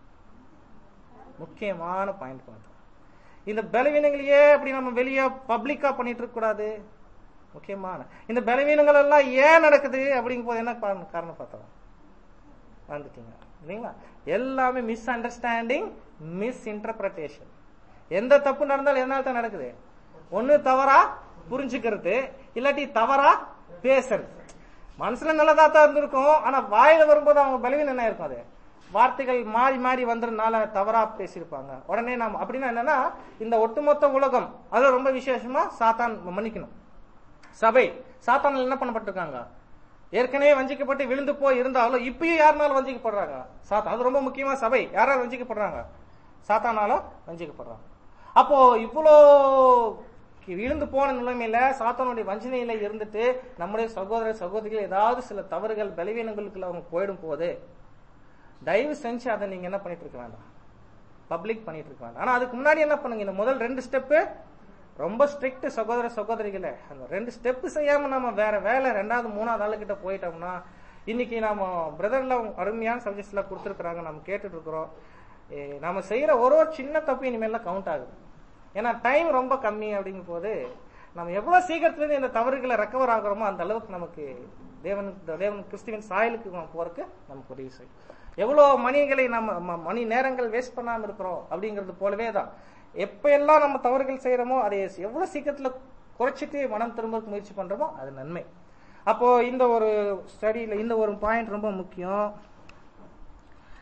முக்கியமான பாயிண்ட் பார்த்தோம் இந்த பலவீனங்களையே அப்படி நம்ம வெளியே பப்ளிக்கா பண்ணிட்டு இருக்க கூடாது முக்கியமான இந்த பலவீனங்கள் எல்லாம் ஏன் நடக்குது அப்படிங்கும் போது என்ன காரணம் காரணம் பார்த்தோம் வந்துட்டீங்க இல்லைங்களா எல்லாமே மிஸ் அண்டர்ஸ்டாண்டிங் மிஸ் இன்டர்பிரேஷன் எந்த தப்பு நடந்தாலும் எதனால தான் நடக்குது ஒண்ணு தவறா புரிஞ்சுக்கிறது இல்லாட்டி தவறா பேசுறது மனசுல நல்லதா தான் இருந்திருக்கும் ஆனா வாயில வரும்போது அவங்க பலவீனம் என்ன இருக்கும் அது வார்த்தைகள் மாறி மாறி வந்ததுனால தவறா பேசியிருப்பாங்க உடனே நாம் அப்படின்னா என்னன்னா இந்த ஒட்டுமொத்த உலகம் அது ரொம்ப விசேஷமா சாத்தான் மன்னிக்கணும் சபை சாத்தானால் என்ன பண்ணப்பட்டிருக்காங்க ஏற்கனவே வஞ்சிக்கப்பட்டு விழுந்து போய் இருந்தாலும் இப்பயும் யாருனாலும் வஞ்சிக்கப்படுறாங்க சாத்தான் அது ரொம்ப முக்கியமா சபை யாரால வஞ்சிக்கப்படுறாங்க சாத்தானால வஞ்சிக்கப்படுறாங்க அப்போ இவ்வளோ விழுந்து போன நிலைமையில சாத்தானுடைய வஞ்சனையில இருந்துட்டு நம்முடைய சகோதர சகோதரிகள் ஏதாவது சில தவறுகள் பலவீனங்களுக்குள்ள அவங்க போயிடும் போது தயவு செஞ்சு அதை நீங்க என்ன பண்ணிட்டு இருக்க வேண்டாம் பப்ளிக் பண்ணிட்டு இருக்க வேண்டாம் ஆனா அதுக்கு முன்னாடி என்ன பண்ணுங்க இந்த முதல் ரெண்டு ஸ்டெப்பு ரொம்ப ஸ்ட்ரிக்ட் சகோதர சகோதரிகளே அந்த ரெண்டு ஸ்டெப் செய்யாம நம்ம வேற வேலை ரெண்டாவது மூணாவது ஆளுகிட்ட போயிட்டோம்னா இன்னைக்கு நாம பிரதர்ல அருமையான சப்ஜெக்ட்ஸ் எல்லாம் கொடுத்துருக்காங்க நம்ம கேட்டுட்டு இருக்கிறோம் ஏ, நாம செய்யற ஒரு ஒரு சின்ன தப்பு இனிமேல் கவுண்ட் ஆகுது ஏன்னா டைம் ரொம்ப கம்மி அப்படிங்கும் போது நம்ம எவ்வளவு சீக்கிரத்துல இருந்து இந்த தவறுகளை ரெக்கவர் ஆகுறோமோ அந்த அளவுக்கு நமக்கு தேவன் தேவன் கிறிஸ்துவின் சாயலுக்கு நம்ம போறதுக்கு நமக்கு உதவி செய்யும் எவ்வளவு மணிகளை நம்ம ம- மணி நேரங்கள் வேஸ்ட் பண்ணாம இருக்கிறோம் அப்படிங்கிறது போலவே தான் எப்ப எல்லாம் நம்ம தவறுகள் செய்யறோமோ அதை எவ்வளவு சீக்கிரத்துல குறைச்சிட்டு மனம் திரும்ப முயற்சி பண்றோமோ அது நன்மை அப்போ இந்த ஒரு ஸ்டடியில இந்த ஒரு பாயிண்ட் ரொம்ப முக்கியம்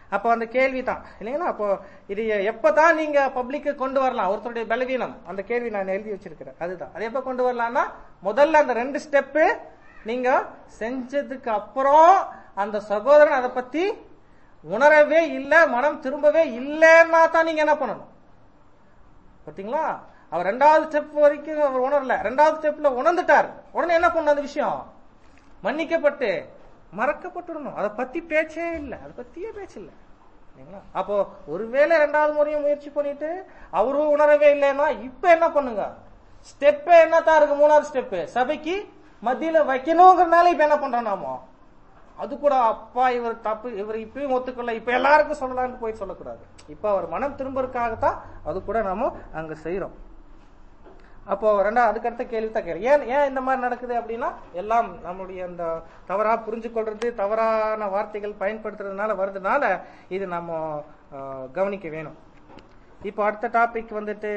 அப்போ அந்த கேள்வி தான் இல்லைங்களா அப்போ இது எப்பதான் நீங்க பப்ளிக்கு கொண்டு வரலாம் ஒருத்தருடைய பலவீனம் அந்த கேள்வி நான் எழுதி வச்சிருக்கிறேன் அதுதான் அது எப்ப கொண்டு வரலாம்னா முதல்ல அந்த ரெண்டு ஸ்டெப்பு நீங்க செஞ்சதுக்கு அப்புறம் அந்த சகோதரன் அதை பத்தி உணரவே இல்ல மனம் திரும்பவே இல்லைன்னா தான் நீங்க என்ன பண்ணணும் பாத்தீங்களா அவர் ரெண்டாவது ஸ்டெப் வரைக்கும் அவர் உணரல ரெண்டாவது ஸ்டெப்ல உணர்ந்துட்டார் உடனே என்ன பண்ண அந்த விஷயம் மன்னிக்கப்பட்டு மறக்கப்பட்டுடணும் அதை பத்தி பேச்சே இல்ல அதை பத்தியே பேச்சு இல்ல சரிங்களா அப்போ ஒருவேளை ரெண்டாவது முறையும் முயற்சி பண்ணிட்டு அவரும் உணரவே இல்லைன்னா இப்ப என்ன பண்ணுங்க ஸ்டெப் என்னத்தான் இருக்கு மூணாவது ஸ்டெப் சபைக்கு மத்தியில வைக்கணுங்கிறனால இப்ப என்ன பண்றோம் நாமோ அது கூட அப்பா இவர் தப்பு இவர் இப்பயும் ஒத்துக்கொள்ள இப்ப எல்லாருக்கும் சொல்லலாம்னு போய் சொல்லக்கூடாது இப்ப அவர் மனம் திரும்பறதுக்காகத்தான் அது கூட நாம அங்க செய்யறோம் அப்போ ரெண்டாவது அதுக்கடுத்த கேள்வி தான் கேள்வி ஏன் ஏன் இந்த மாதிரி நடக்குது அப்படின்னா எல்லாம் நம்மளுடைய அந்த தவறா புரிஞ்சு கொள்றது தவறான வார்த்தைகள் பயன்படுத்துறதுனால வருதுனால இது நம்ம அஹ், கவனிக்க வேணும் இப்போ அடுத்த டாபிக் வந்துட்டு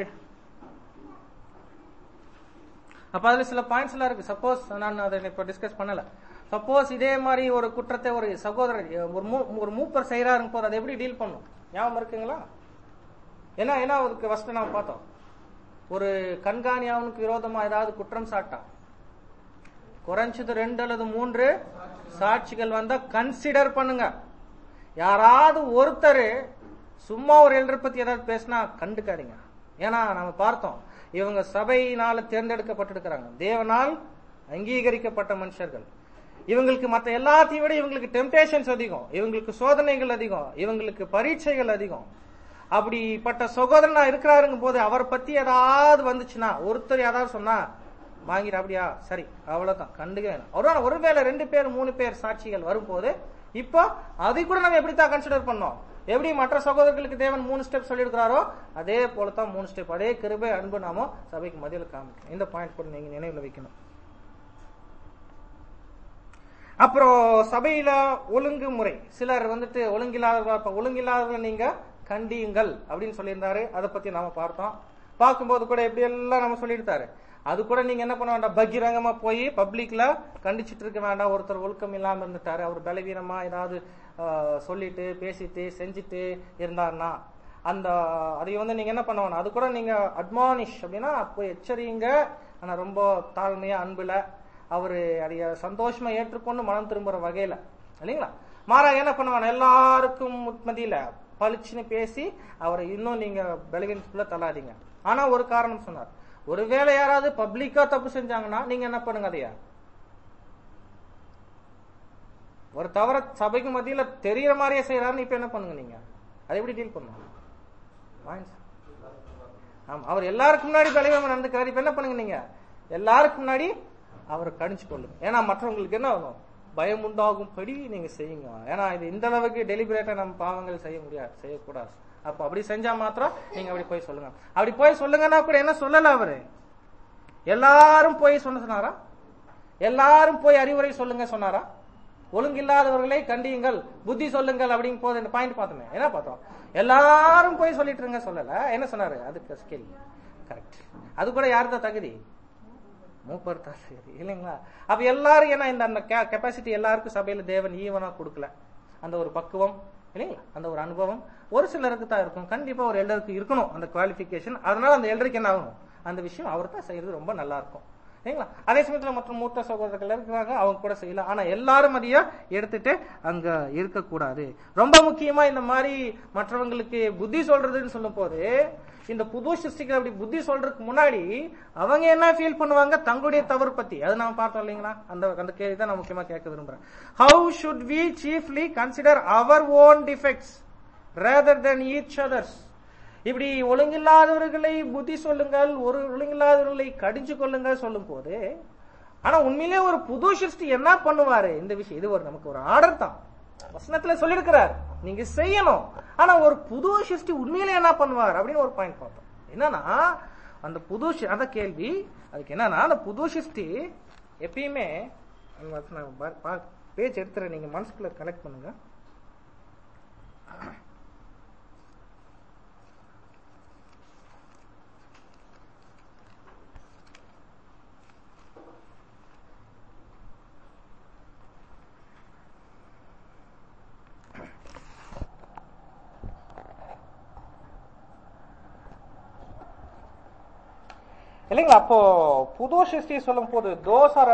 அப்ப அதுல சில பாயிண்ட்ஸ் எல்லாம் இருக்கு சப்போஸ் நான் அதை இப்ப டிஸ்கஸ் பண்ணல சப்போஸ் இதே மாதிரி ஒரு குற்றத்தை ஒரு சகோதரர் ஒரு மூ- ஒரு மூப்பர் செய்யறாருங்க போது அதை எப்படி டீல் பண்ணும் ஞாபகம் இருக்குங்களா ஏன்னா ஏன்னா அதுக்கு ஃபர்ஸ்ட் நான் பார்த்தோம் ஒரு கண்காணி அவனுக்கு விரோதமா ஏதாவது குற்றம் சாட்டான் குறைஞ்சது ரெண்டு அல்லது மூன்று சாட்சிகள் வந்தா கன்சிடர் பண்ணுங்க யாராவது ஒருத்தர் சும்மா ஒரு எல்டரை பத்தி ஏதாவது பேசினா கண்டுக்காதீங்க ஏன்னா நம்ம பார்த்தோம் இவங்க சபையினால தேர்ந்தெடுக்கப்பட்டிருக்கிறாங்க தேவனால் அங்கீகரிக்கப்பட்ட மனுஷர்கள் இவங்களுக்கு மத்த எல்லாத்தையும் விட இவங்களுக்கு டெம்டேஷன்ஸ் அதிகம் இவங்களுக்கு சோதனைகள் அதிகம் இவங்களுக்கு பரீட்சைகள் அதிகம் அப்படிப்பட்ட சகோதரனா இருக்கிறாருங்க போது அவரை பத்தி ஏதாவது வந்துச்சுன்னா ஒருத்தர் ஏதாவது சொன்னா வாங்கிடு அப்படியா சரி அவ்வளவுதான் கண்டுக்க வேணாம் ஒரு ஒருவேளை ரெண்டு பேர் மூணு பேர் சாட்சிகள் வரும்போது இப்போ அதை கூட நம்ம எப்படித்தான் கன்சிடர் பண்ணோம் எப்படி மற்ற சகோதரர்களுக்கு தேவன் மூணு ஸ்டெப் சொல்லியிருக்கிறாரோ அதே போலதான் மூணு ஸ்டெப் அதே கிருபை அன்பு நாமோ சபைக்கு மதியில காமிக்கணும் இந்த பாயிண்ட் கூட நீங்க நினைவுல வைக்கணும் அப்புறம் சபையில ஒழுங்கு முறை சிலர் வந்துட்டு ஒழுங்கில்லாதவர்கள் இப்ப ஒழுங்கில்லாதவர்கள் நீங்க கண்டியுங்கள் அப்படின்னு சொல்லியிருந்தாரு அதை பத்தி நாம பார்த்தோம் பார்க்கும்போது கூட எப்படி எல்லாம் நம்ம சொல்லியிருந்தாரு அது கூட நீங்க என்ன பண்ண வேண்டாம் பகிரங்கமா போய் பப்ளிக்ல கண்டிச்சிட்டு இருக்க வேண்டாம் ஒருத்தர் ஒழுக்கம் இல்லாம இருந்துட்டாரு அவர் பலவீனமா ஏதாவது ஆஹ், சொல்லிட்டு பேசிட்டு செஞ்சுட்டு இருந்தாருன்னா அந்த அதை வந்து நீங்க என்ன பண்ண வேணாம் அது கூட நீங்க அட்மானிஷ் அப்படின்னா போய் எச்சரியுங்க ஆனா ரொம்ப தாழ்மையா அன்புல அவரு அதைய சந்தோஷமா ஏற்றுக்கொண்டு மனம் திரும்புற வகையில இல்லைங்களா மாறாக என்ன பண்ணுவாங்க எல்லாருக்கும் மத்தியில பளிச்சுன்னு பேசி அவரை இன்னும் நீங்க பலவீனத்துக்குள்ள தள்ளாதீங்க ஆனா ஒரு காரணம் சொன்னார் ஒருவேளை யாராவது பப்ளிக்கா தப்பு செஞ்சாங்கன்னா நீங்க என்ன பண்ணுங்க அதைய ஒரு தவற சபைக்கு மத்தியில தெரியற மாதிரியே செய்யறாருன்னு இப்ப என்ன பண்ணுங்க நீங்க அதை எப்படி டீல் பண்ணுங்க வாங்க சார். ஆமா அவர் எல்லாருக்கும் முன்னாடி பலவீனமா நடந்துக்கிறாரு இப்ப என்ன பண்ணுங்க நீங்க எல்லாருக்கும் முன்னாடி அவரை கணிச்சு கொள்ளுங்க ஏன்னா மற்றவங்களுக்கு என்ன ஆகும் பயம் உண்டாகும்படி நீங்க செய்யுங்க ஏன்னா இது இந்த அளவுக்கு டெலிபரேட்டா நம்ம பாவங்கள் செய்ய முடியாது செய்யக்கூடாது அப்ப அப்படி செஞ்சா மாத்திரம் நீங்க அப்படி போய் சொல்லுங்க அப்படி போய் சொல்லுங்கன்னா கூட என்ன சொல்லல அவரு எல்லாரும் போய் சொன்ன சொன்னாரா எல்லாரும் போய் அறிவுரை சொல்லுங்க சொன்னாரா ஒழுங்கில்லாதவர்களை கண்டியுங்கள் புத்தி சொல்லுங்கள் அப்படிங்கும் போது இந்த பாயிண்ட் பார்த்தோமே என்ன பார்த்தோம் எல்லாரும் போய் சொல்லிட்டு இருங்க சொல்லல என்ன சொன்னாரு அதுக்கு ஸ்கில் கரெக்ட் அது கூட யார் தான் தகுதி மூப்பர் தான் சரி இல்லைங்களா அப்ப எல்லாரும் ஏன்னா இந்த அந்த கெப்பாசிட்டி எல்லாருக்கும் சபையில தேவன் ஈவனா கொடுக்கல அந்த ஒரு பக்குவம் இல்லைங்களா அந்த ஒரு அனுபவம் ஒரு சிலருக்கு தான் இருக்கும் கண்டிப்பா ஒரு எல்லருக்கு இருக்கணும் அந்த குவாலிஃபிகேஷன் அதனால அந்த எல்லருக்கு என்ன ஆகும் அந்த விஷயம் அவர் தான் செய்யறது ரொம்ப நல்லா இருக்கும் சரிங்களா அதே சமயத்துல மற்ற மூத்த சகோதரர்கள் இருக்கிறாங்க அவங்க கூட செய்யலாம் ஆனா எல்லாரும் அதைய எடுத்துட்டு அங்க இருக்கக்கூடாது ரொம்ப முக்கியமா இந்த மாதிரி மற்றவங்களுக்கு புத்தி சொல்றதுன்னு சொல்லும் போது இந்த புது சிருஷ்டிகள் அப்படி புத்தி சொல்றதுக்கு முன்னாடி அவங்க என்ன ஃபீல் பண்ணுவாங்க தங்களுடைய தவறு பத்தி அது நாம பார்த்தோம் இல்லைங்களா அந்த அந்த கேள்வி தான் நான் முக்கியமா கேட்க விரும்புறேன் how should we chiefly consider our own defects rather than each other's இப்படி ஒழுங்கில்லாதவர்களை புத்தி சொல்லுங்கள் ஒரு ஒழுங்கில்லாதவர்களை கடிஞ்சு கொள்ளுங்கள் சொல்லும் போது ஆனா உண்மையிலே ஒரு புது சிருஷ்டி என்ன பண்ணுவாரு இந்த விஷயம் இது ஒரு நமக்கு ஒரு ஆர்டர் தான் வசனத்துல சொல்லியிருக்கிறார் நீங்க செய்யணும் ஆனா ஒரு புது சிருஷ்டி உண்மையிலே என்ன பண்ணுவார் அப்படின்னு ஒரு பாயிண்ட் பார்த்தோம் என்னன்னா அந்த புது சி- அந்த கேள்வி அதுக்கு என்னன்னா அந்த புது சிருஷ்டி எப்பயுமே பேஜ் எடுத்துறேன் நீங்க மனசுக்குள்ள கனெக்ட் பண்ணுங்க இல்லைங்களா அப்போ புது சிருஷ்டி சொல்லும் போது தோஸ் ஆர்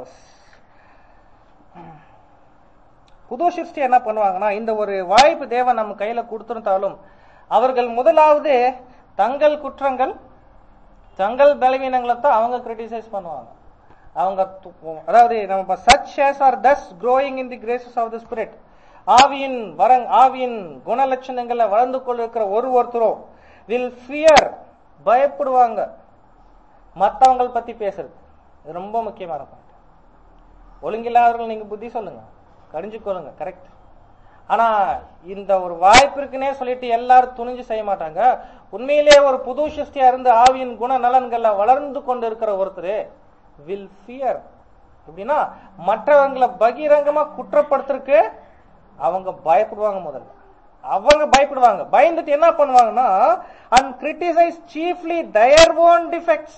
புது சிருஷ்டி என்ன பண்ணுவாங்கன்னா இந்த ஒரு வாய்ப்பு தேவன் நம்ம கையில கொடுத்திருந்தாலும் அவர்கள் முதலாவது தங்கள் குற்றங்கள் தங்கள் பலவீனங்களை தான் அவங்க கிரிட்டிசைஸ் பண்ணுவாங்க அவங்க து- அதாவது நம்ம such as are thus growing in the graces of the spirit ஆவியின் வரங் ஆவியின் குணலட்சணங்களை வளர்ந்து கொண்டிருக்கிற ஒரு ஒருத்தரும் வில் ஃபியர் பயப்படுவாங்க மத்தவங்க பத்தி பேசுறது இது ரொம்ப முக்கியமான பாயிண்ட் ஒழுங்கில்லாதவர்கள் நீங்க புத்தி சொல்லுங்க கடிஞ்சுக்கொள்ளுங்க கரெக்ட் ஆனா இந்த ஒரு வாய்ப்பு இருக்குன்னே சொல்லிட்டு எல்லாரும் துணிஞ்சு செய்ய மாட்டாங்க உண்மையிலே ஒரு புது சிருஷ்டியா இருந்து ஆவியின் குண நலன்கள்ல வளர்ந்து கொண்டு இருக்கிற ஒருத்தர் வில் ஃபியர் எப்படின்னா மற்றவங்களை பகிரங்கமா குற்றப்படுத்துறதுக்கு அவங்க பயப்படுவாங்க முதல்ல அவங்க பயப்படுவாங்க பயந்துட்டு என்ன பண்ணுவாங்கன்னா and criticise chiefly their own defects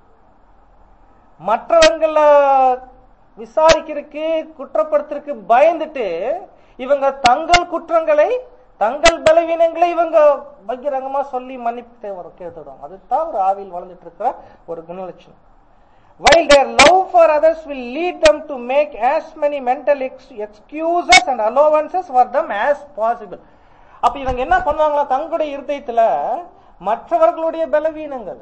மற்றவங்கள விசாரிக்கிறதுக்கு குற்றப்படுத்துறதுக்கு பயந்துட்டு இவங்க தங்கள் குற்றங்களை தங்கள் பலவீனங்களை இவங்க பகிரங்கமா சொல்லி மன்னிப்பு வரும் கேட்டுடும் அதுதான் ஒரு ஆவியில் வளர்ந்துட்டு இருக்கிற ஒரு குணலட்சணம் while their love for others will lead them to make as many mental ex- excuses and allowances for them as possible அப்ப இவங்க என்ன பண்ணுவாங்களா தங்களுடைய இருதயத்துல மற்றவர்களுடைய பலவீனங்கள்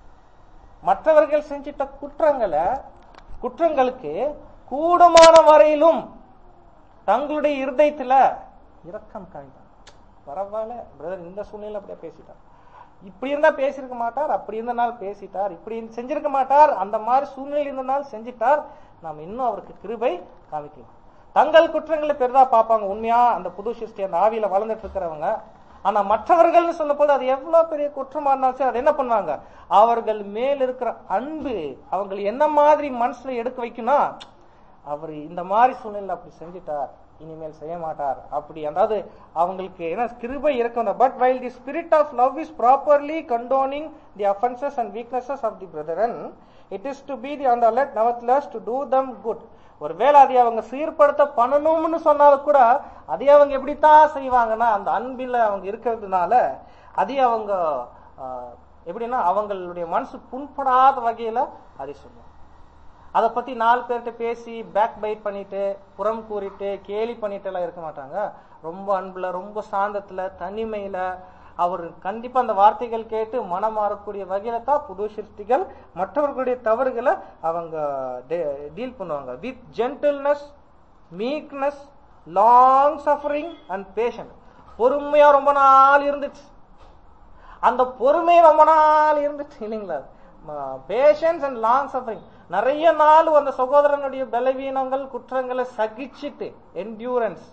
மற்றவர்கள் செஞ்சிட்ட குற்றங்களை குற்றங்களுக்கு கூடுமான வரையிலும் தங்களுடைய இருதயத்துல இரக்கம் காய்தான் பரவாயில்ல பிரதர் இந்த சூழ்நிலை அப்படியே பேசிட்டார் இப்படி இருந்தா பேசியிருக்க மாட்டார் அப்படி இருந்த நாள் பேசிட்டார் இப்படி செஞ்சிருக்க மாட்டார் அந்த மாதிரி சூழ்நிலை இருந்த நாள் செஞ்சிட்டார் நாம இன்னும் அவருக்கு கிருபை காமிக்கலாம் தங்கள் குற்றங்களை பெரிதா பார்ப்பாங்க உண்மையா அந்த புது சிருஷ்டி அந்த ஆவியில வளர்ந்துட்டு இருக்கிறவங்க ஆனா மற்றவர்கள்னு சொல்லும் போது அது எவ்வளவு பெரிய குற்றமா இருந்தாலும் சரி அதை என்ன பண்ணுவாங்க அவர்கள் மேல் இருக்கிற அன்பு அவங்களை என்ன மாதிரி மனசுல எடுக்க வைக்கணும் அவர் இந்த மாதிரி சூழ்நிலை அப்படி செஞ்சிட்டார் இனிமேல் செய்ய மாட்டார் அப்படி அதாவது அவங்களுக்கு என்ன கிருபை இருக்கும் but while the spirit of love is properly condoning the offences and weaknesses of the brethren it is to be the on alert nevertheless to do them good ஒருவேளை அதை அவங்க சீர்படுத்த பண்ணணும்னு சொன்னாலும் கூட அதை அவங்க எப்படித்தான் செய்வாங்கன்னா அந்த அன்பில் அவங்க இருக்கிறதுனால அதை அவங்க ஆஹ், எப்படின்னா அவங்களுடைய மனசு புண்படாத வகையில அதை சொல்லுவாங்க அதை பத்தி நாலு பேர்கிட்ட பேசி பேக் பைட் பண்ணிட்டு புறம் கூறிட்டு கேலி பண்ணிட்டு எல்லாம் இருக்க மாட்டாங்க ரொம்ப அன்புல ரொம்ப சாந்தத்துல தனிமையில அவர் கண்டிப்பா அந்த வார்த்தைகள் கேட்டு மனம் மாறக்கூடிய வகையில தான் புது சிருஷ்டிகள் மற்றவர்களுடைய தவறுகளை அவங்க டீல் பண்ணுவாங்க with gentleness meekness long suffering and patient பொறுமையா ரொம்ப நாள் இருந்துச்சு அந்த பொறுமை ரொம்ப நாள் இருந்துச்சு இல்லைங்களா பேஷன்ஸ் அண்ட் லாங் சஃபரிங் நிறைய நாள் அந்த சகோதரனுடைய பலவீனங்கள் குற்றங்களை சகிச்சுட்டு என்டியூரன்ஸ்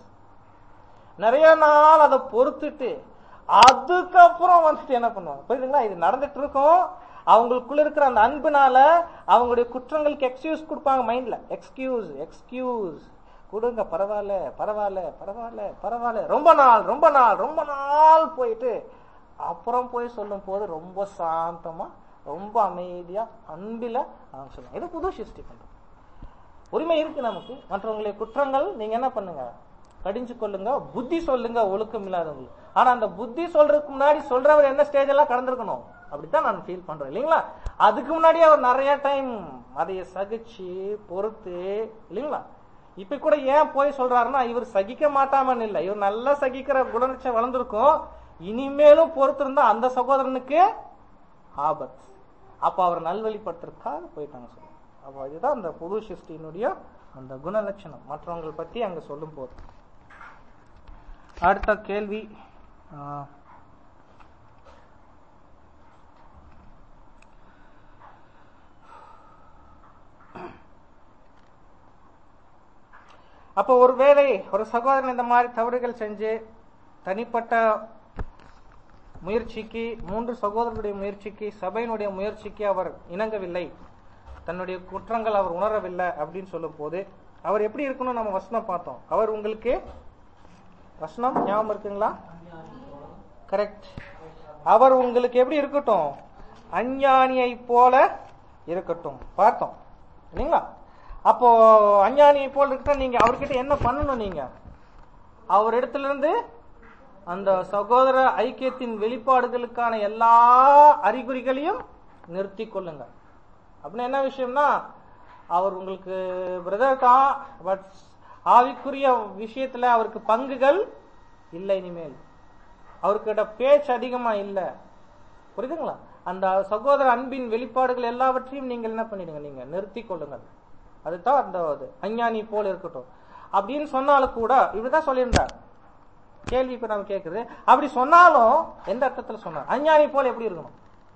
நிறைய நாள் அதை பொறுத்துட்டு அதுக்கப்புறம் வந்துட்டு என்ன பண்ணுவாங்க புரியுதுங்களா இது நடந்துட்டு இருக்கும் அவங்களுக்குள்ள இருக்கிற அந்த அன்புனால அவங்களுடைய குற்றங்களுக்கு எக்ஸ்கியூஸ் கொடுப்பாங்க மைண்ட்ல எக்ஸ்கியூஸ் எக்ஸ்கியூஸ் கொடுங்க பரவாயில்ல பரவாயில்ல பரவாயில்ல பரவாயில்ல ரொம்ப நாள் ரொம்ப நாள் ரொம்ப நாள் போயிட்டு அப்புறம் போய் சொல்லும் போது ரொம்ப சாந்தமா ரொம்ப அமைதியா அன்பில அவங்க சொல்லுவாங்க இது புது சிருஷ்டி பண்றோம் உரிமை இருக்கு நமக்கு மற்றவங்களுடைய குற்றங்கள் நீங்க என்ன பண்ணுங்க கடிஞ்சு கொள்ளுங்க புத்தி சொல்லுங்க ஒழுக்கம் இல்லாதவங்களுக்கு ஆனா அந்த புத்தி சொல்றதுக்கு முன்னாடி சொல்றவர் என்ன ஸ்டேஜ் எல்லாம் கடந்திருக்கணும் அப்படித்தான் நான் ஃபீல் பண்றேன் இல்லைங்களா அதுக்கு முன்னாடி அவர் நிறைய டைம் அதைய சகிச்சு பொறுத்து இல்லைங்களா இப்ப கூட ஏன் போய் சொல்றாருன்னா இவர் சகிக்க மாட்டாமன்னு இல்லை இவர் நல்லா சகிக்கிற குணலட்சம் வளர்ந்துருக்கும் இனிமேலும் பொறுத்திருந்தா அந்த சகோதரனுக்கு ஆபத் அப்ப அவர் நல்வழிப்படுத்துறதுக்காக போயிட்டாங்க சொல்லுங்க அப்போ இதுதான் அந்த புது சிருஷ்டியினுடைய அந்த குணலட்சணம் மற்றவங்களை பத்தி அங்க சொல்லும் போது அடுத்த கேள்வி ஆ, அப்போ ஒருவேளை ஒரு சகோதரன் இந்த மாதிரி தவறுகள் செஞ்சு தனிப்பட்ட முயற்சிக்கு மூன்று சகோதரர்களுடைய முயற்சிக்கு சபையினுடைய முயற்சிக்கு அவர் இணங்கவில்லை தன்னுடைய குற்றங்கள் அவர் உணரவில்லை அப்படின்னு சொல்லும் போது அவர் எப்படி இருக்கணும் நம்ம வசனம் பார்த்தோம் அவர் உங்களுக்கு வசனம் ஞாபகம் இருக்குங்களா கரெக்ட் அவர் உங்களுக்கு எப்படி இருக்கட்டும் அஞ்ஞானியை போல இருக்கட்டும் பார்த்தோம் இல்லைங்களா அப்போ அஞ்ஞானியை போல இருக்க நீங்க அவர்கிட்ட என்ன பண்ணணும் நீங்க அவர் இடத்துல இருந்து அந்த சகோதர ஐக்கியத்தின் வெளிப்பாடுகளுக்கான எல்லா அறிகுறிகளையும் நிறுத்தி கொள்ளுங்க அப்படின்னா என்ன விஷயம்னா அவர் உங்களுக்கு பிரதர் தான் பட் ஆவிக்குரிய விஷயத்துல அவருக்கு பங்குகள் இல்லை இனிமேல் அவர்கிட்ட பேச்சு அதிகமா இல்ல புரியுதுங்களா அந்த சகோதர அன்பின் வெளிப்பாடுகள் எல்லாவற்றையும் நீங்கள் என்ன பண்ணிடுங்க நீங்க நிறுத்தி கொள்ளுங்கள் அதுதான் அந்த அது அஞ்ஞானி போல இருக்கட்டும் அப்படின்னு சொன்னாலும் கூட இப்படிதான் சொல்லியிருந்தார் கேள்வி இப்ப நம்ம கேக்குது அப்படி சொன்னாலும் எந்த அர்த்தத்துல சொன்னார் அஞ்ஞானி போல எப்படி இருக்கணும்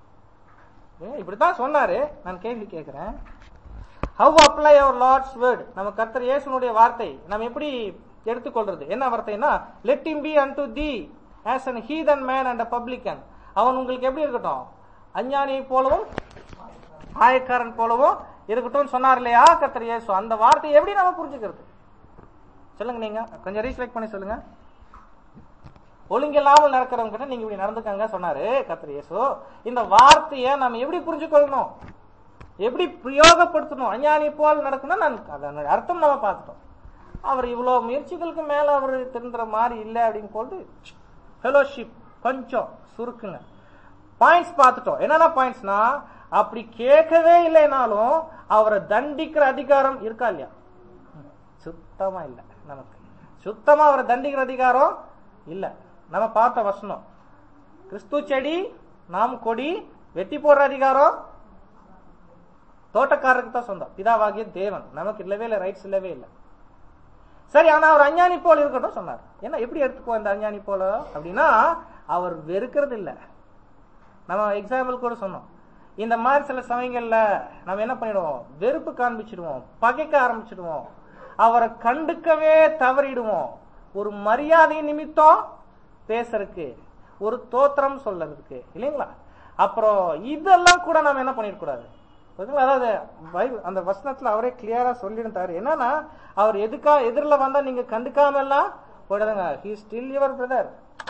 ஏன் இப்படித்தான் சொன்னாரு நான் கேள்வி கேட்கிறேன் how apply our Lord's word நம்ம கர்த்தர் இயேசுனுடைய வார்த்தை நம்ம எப்படி எடுத்துக்கொள்றது என்ன வார்த்தைன்னா let him be unto thee as an heathen man and publican அவன் உங்களுக்கு எப்படி இருக்கட்டும் அஞ்ஞானியை போலவும் ஆயக்காரன் போலவும் இருக்கட்டும் சொன்னார் இல்லையா கர்த்தர் இயேசு அந்த வார்த்தையை எப்படி நம்ம புரிஞ்சுக்கிறது சொல்லுங்க நீங்க கொஞ்சம் ரீசெலக்ட் பண்ணி சொல்லுங்க ஒழுங்கில்லாமல் நடக்கிறவங்க கிட்ட நீங்க இப்படி நடந்துக்கங்க சொன்னாரு கர்த்தர் இயேசு இந்த வார்த்தையை நம்ம எப்படி புரிஞ்சுக்கொள்ளணும் எப்படி பிரயோகப்படுத்தணும் அஞ்ஞானி போல் நடக்கணும் நான் அதனுடைய அர்த்தம் நம்ம பார்த்துட்டோம் அவர் இவ்வளவு முயற்சிகளுக்கு மேல அவர் திருந்துற மாதிரி இல்லை அப்படின்னு போட்டு ஃபெலோஷிப் கொஞ்சம் சுருக்குங்க பாயிண்ட்ஸ் பார்த்துட்டோம் என்னென்ன பாயிண்ட்ஸ்னா அப்படி கேட்கவே இல்லைனாலும் அவரை தண்டிக்கிற அதிகாரம் இருக்கா இல்லையா ம், சுத்தமா இல்ல நமக்கு சுத்தமா அவரை தண்டிக்கிற அதிகாரம் இல்ல நம்ம பார்த்த வசனம் கிறிஸ்து செடி நாம் கொடி வெட்டி போடுற அதிகாரம் தோட்டக்காரருக்கு தான் சொந்தம் பிதாவாகிய தேவன் நமக்கு இல்லவே இல்லை ரைட்ஸ் இல்லவே இல்லை சரி ஆனா அவர் அஞ்ஞானி போல இருக்கட்டும் சொன்னார் என்ன எப்படி எடுத்துக்குவோம் இந்த அஞ்ஞானி போல அப்படின்னா அவர் வெறுக்கிறது இல்ல நம்ம எக்ஸாம்பிள் கூட சொன்னோம் இந்த மாதிரி சில சமயங்கள்ல நம்ம என்ன பண்ணிடுவோம் வெறுப்பு காண்பிச்சிடுவோம் பகைக்க ஆரம்பிச்சிடுவோம் அவரை கண்டுக்கவே தவறிடுவோம் ஒரு மரியாதை நிமித்தம் பேசுறதுக்கு ஒரு தோத்திரம் சொல்றதுக்கு இல்லைங்களா அப்புறம் இதெல்லாம் கூட நம்ம என்ன பண்ணிடக்கூடாது புரியுதுங்களா? அதாவது பைபிள் அந்த வசனத்துல அவரே கிளியரா சொல்லியிருந்தாரு என்னன்னா அவர் எதுக்கா எதிரில் வந்தா நீங்க கண்டுக்காம எல்லாம் போயிடுங்க ஹி ஸ்டில் யுவர் பிரதர்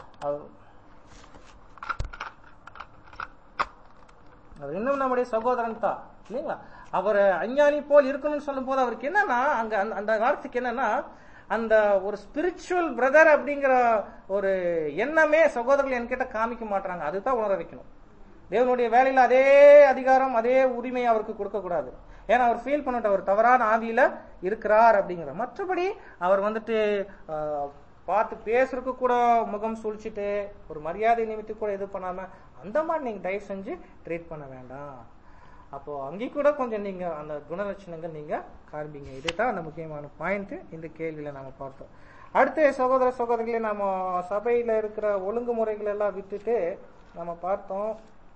அவர் இன்னும் நம்முடைய சகோதரன் தான் இல்லைங்களா அவர் அஞ்ஞானி போல் இருக்கணும்னு சொல்லும் போது அவருக்கு என்னன்னா அங்க அந்த- அந்த வார்த்தைக்கு என்னன்னா அந்த ஒரு ஸ்பிரிச்சுவல் பிரதர் அப்படிங்கிற ஒரு எண்ணமே சகோதரர்கள் என்கிட்ட காமிக்க மாட்டாங்க அதுதான் உணர வைக்கணும் தேவனுடைய வேலையில அதே அதிகாரம் அதே உரிமை அவருக்கு கொடுக்க கூடாது ஏன்னா அவர் ஃபீல் பண்ணிட்டு அவர் தவறான ஆவியில இருக்கிறார் அப்படிங்கிற மற்றபடி அவர் வந்துட்டு ஆஹ், பார்த்து பேசுறதுக்கு கூட முகம் சுழிச்சிட்டு ஒரு மரியாதை நிமித்தி கூட இது பண்ணாம அந்த மாதிரி நீங்க தயவு செஞ்சு ட்ரீட் பண்ண வேண்டாம் அப்போ அங்கே கூட கொஞ்சம் நீங்க அந்த குணலட்சணங்கள் நீங்க காண்பீங்க இதுதான் அந்த முக்கியமான பாயிண்ட் இந்த கேள்வியில நாம பார்த்தோம் அடுத்து சகோதர சகோதரிகளை நாம சபையில இருக்கிற ஒழுங்குமுறைகள் எல்லாம் விட்டுட்டு நம்ம பார்த்தோம்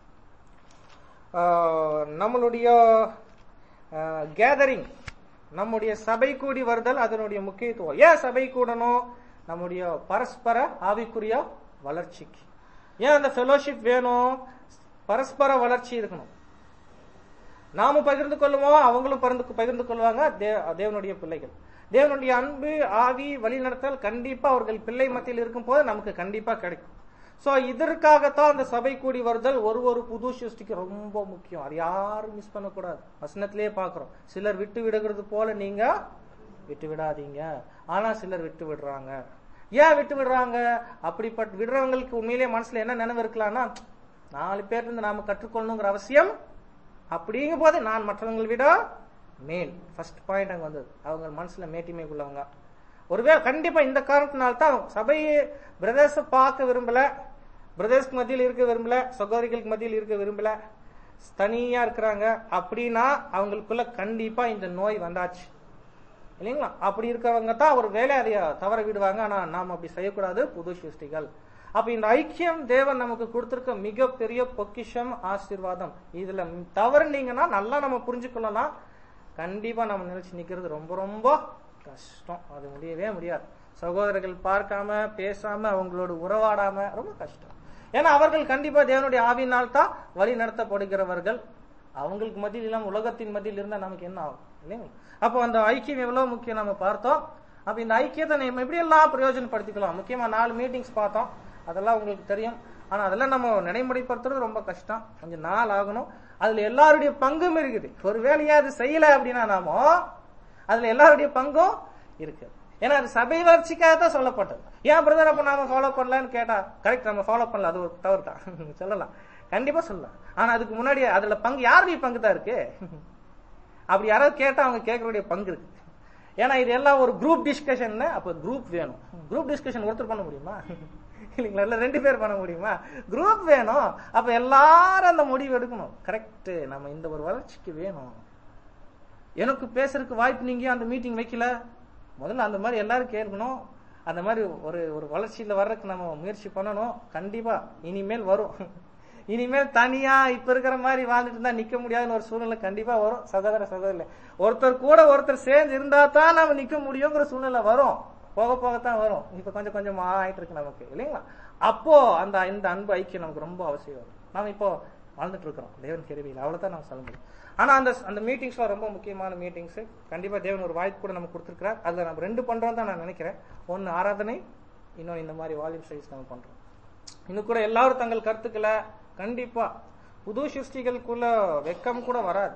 ஆஹ், நம்மளுடைய கேதரிங் நம்முடைய சபை கூடி வருதல் அதனுடைய முக்கியத்துவம் ஏன் சபை கூடணும் நம்முடைய பரஸ்பர ஆவிக்குரிய வளர்ச்சிக்கு ஏன் அந்த ஃபெலோஷிப் வேணும் பரஸ்பர வளர்ச்சி இருக்கணும் நாம பகிர்ந்து கொள்ளுவோம் அவங்களும் பகிர்ந்து பகிர்ந்து கொள்வாங்க தே- தேவனுடைய பிள்ளைகள் தேவனுடைய அன்பு ஆவி வழிநடத்தல் கண்டிப்பா அவர்கள் பிள்ளை மத்தியில் இருக்கும் போது நமக்கு கண்டிப்பா கிடைக்கும் சோ இதற்காகத்தான் அந்த சபை கூடி வருதல் ஒரு ஒரு புது சிருஷ்டிக்கு ரொம்ப முக்கியம் அது யாரும் மிஸ் பண்ணக்கூடாது வசனத்திலேயே பாக்குறோம் சிலர் விட்டு விடுகிறது போல நீங்க விட்டு விடாதீங்க ஆனா சிலர் விட்டு விடுறாங்க ஏன் விட்டு விடுறாங்க அப்படிப்பட்ட விடுறவங்களுக்கு உண்மையிலேயே மனசுல என்ன நினைவு இருக்கலாம்னா நாலு பேர்ல இருந்து நாம கற்றுக்கொள்ளணுங்கிற அவசியம் அப்படிங்கும் போது நான் மற்றவங்களை விட மேல் ஃபர்ஸ்ட் பாயிண்ட் அங்க வந்தது அவங்க மனசுல மேட்டிமை உள்ளவங்க ஒருவேளை கண்டிப்பா இந்த காரணத்தினால தான் சபையை பிரதர்ஸ பார்க்க விரும்பல பிரதர்ஸ்க்கு மத்தியில் இருக்க விரும்பல சகோதரிகளுக்கு மத்தியில் இருக்க விரும்பல தனியா இருக்கிறாங்க அப்படின்னா அவங்களுக்குள்ள கண்டிப்பா இந்த நோய் வந்தாச்சு இல்லைங்களா அப்படி இருக்கிறவங்க தான் ஒரு வேலை அதை தவற விடுவாங்க ஆனா நாம் அப்படி செய்யக்கூடாது புது சிருஷ்டிகள் அப்ப இந்த ஐக்கியம் தேவன் நமக்கு கொடுத்திருக்க மிகப்பெரிய பொக்கிஷம் ஆசீர்வாதம் இதுல தவறுனீங்கன்னா நல்லா நம்ம புரிஞ்சுக்கொள்ளலாம் கண்டிப்பா நம்ம நினைச்சு நிக்கிறது ரொம்ப ரொம்ப கஷ்டம் அது முடியவே முடியாது சகோதரர்கள் பார்க்காம பேசாம அவங்களோட உறவாடாம ரொம்ப கஷ்டம் ஏன்னா அவர்கள் கண்டிப்பா தேவனுடைய ஆவியினால் தான் வழி நடத்தப்படுகிறவர்கள் அவங்களுக்கு மத்தியில் இல்லாம உலகத்தின் மத்தியில் இருந்தா நமக்கு என்ன ஆகும் இல்லைங்களா அப்போ அந்த ஐக்கியம் எவ்வளவு முக்கியம் நம்ம பார்த்தோம் அப்ப இந்த ஐக்கியத்தை நம்ம எப்படி எல்லாம் பிரயோஜனப்படுத்திக்கலாம் முக்கியமா நாலு மீட்டிங்ஸ் பார்த்தோம் அதெல்லாம் உங்களுக்கு தெரியும் ஆனா அதெல்லாம் நம்ம நடைமுறைப்படுத்துறது ரொம்ப கஷ்டம் கொஞ்சம் நாள் ஆகணும் அதுல எல்லாருடைய பங்கும் இருக்குது ஒரு வேலையா அது செய்யல அப்படின்னா நாமோ அதுல எல்லாருடைய பங்கும் இருக்கு ஏன்னா அது சபை வளர்ச்சிக்காக தான் சொல்லப்பட்டது ஏன் பிரதர் அப்ப நாம ஃபாலோ பண்ணலன்னு கேட்டா கரெக்ட் நம்ம ஃபாலோ பண்ணல அது ஒரு தவறு தான் சொல்லலாம் கண்டிப்பா சொல்லலாம் ஆனா அதுக்கு முன்னாடி அதுல பங்கு யாருடைய பங்கு தான் இருக்கு அப்படி யாராவது கேட்டா அவங்க கேட்கறடைய பங்கு இருக்கு ஏன்னா இது எல்லாம் ஒரு குரூப் டிஸ்கஷன் அப்ப குரூப் வேணும் குரூப் டிஸ்கஷன் ஒருத்தர் பண்ண முடியுமா இல்லைங்களா இல்ல ரெண்டு பேர் பண்ண முடியுமா குரூப் வேணும் அப்ப எல்லாரும் அந்த முடிவு எடுக்கணும் கரெக்ட் நம்ம இந்த ஒரு வளர்ச்சிக்கு வேணும் எனக்கு பேசுறதுக்கு வாய்ப்பு நீங்க அந்த மீட்டிங் வைக்கல முதல்ல அந்த மாதிரி எல்லாரும் கேட்கணும் அந்த மாதிரி ஒரு ஒரு வளர்ச்சியில வர்றதுக்கு நம்ம முயற்சி பண்ணணும் கண்டிப்பா இனிமேல் வரும் இனிமேல் தனியா இப்ப இருக்கிற மாதிரி வாழ்ந்துட்டு இருந்தா நிக்க முடியாதுன்னு ஒரு சூழ்நிலை கண்டிப்பா வரும் சகோதர சகோதரில ஒருத்தர் கூட ஒருத்தர் சேர்ந்து இருந்தா தான் நம்ம நிக்க முடியுங்கிற சூழ்நிலை வரும் போக போகத்தான் வரும் இப்ப கொஞ்சம் கொஞ்சம் ஆயிட்டு இருக்கு நமக்கு இல்லைங்களா அப்போ அந்த இந்த அன்பு ஐக்கியம் நமக்கு ரொம்ப அவசியம் வரும் நாம இப்போ வாழ்ந்துட்டு இருக்கிறோம் தேவன் கிருவியில் அவ்வளவுதான் நம்ம சொல்ல முடியும் ஆனா அந்த அந்த மீட்டிங்ஸ்லாம் ரொம்ப முக்கியமான மீட்டிங்ஸ் கண்டிப்பா தேவன் ஒரு வாய்ப்பு கூட நமக்கு கொடுத்துருக்கார் அதுல நம்ம ரெண்டு பண்றோம் தான் நான் நினைக்கிறேன் ஒன்னு ஆராதனை இன்னொன்னு இந்த மாதிரி வால்யூம் ஸ்டடிஸ் நம்ம பண்றோம் இன்னும் கூட எல்லாரும் தங்கள் கருத்துக்களை கண்டிப்பா புது சிருஷ்டிகளுக்குள்ள வெக்கம் கூட வராது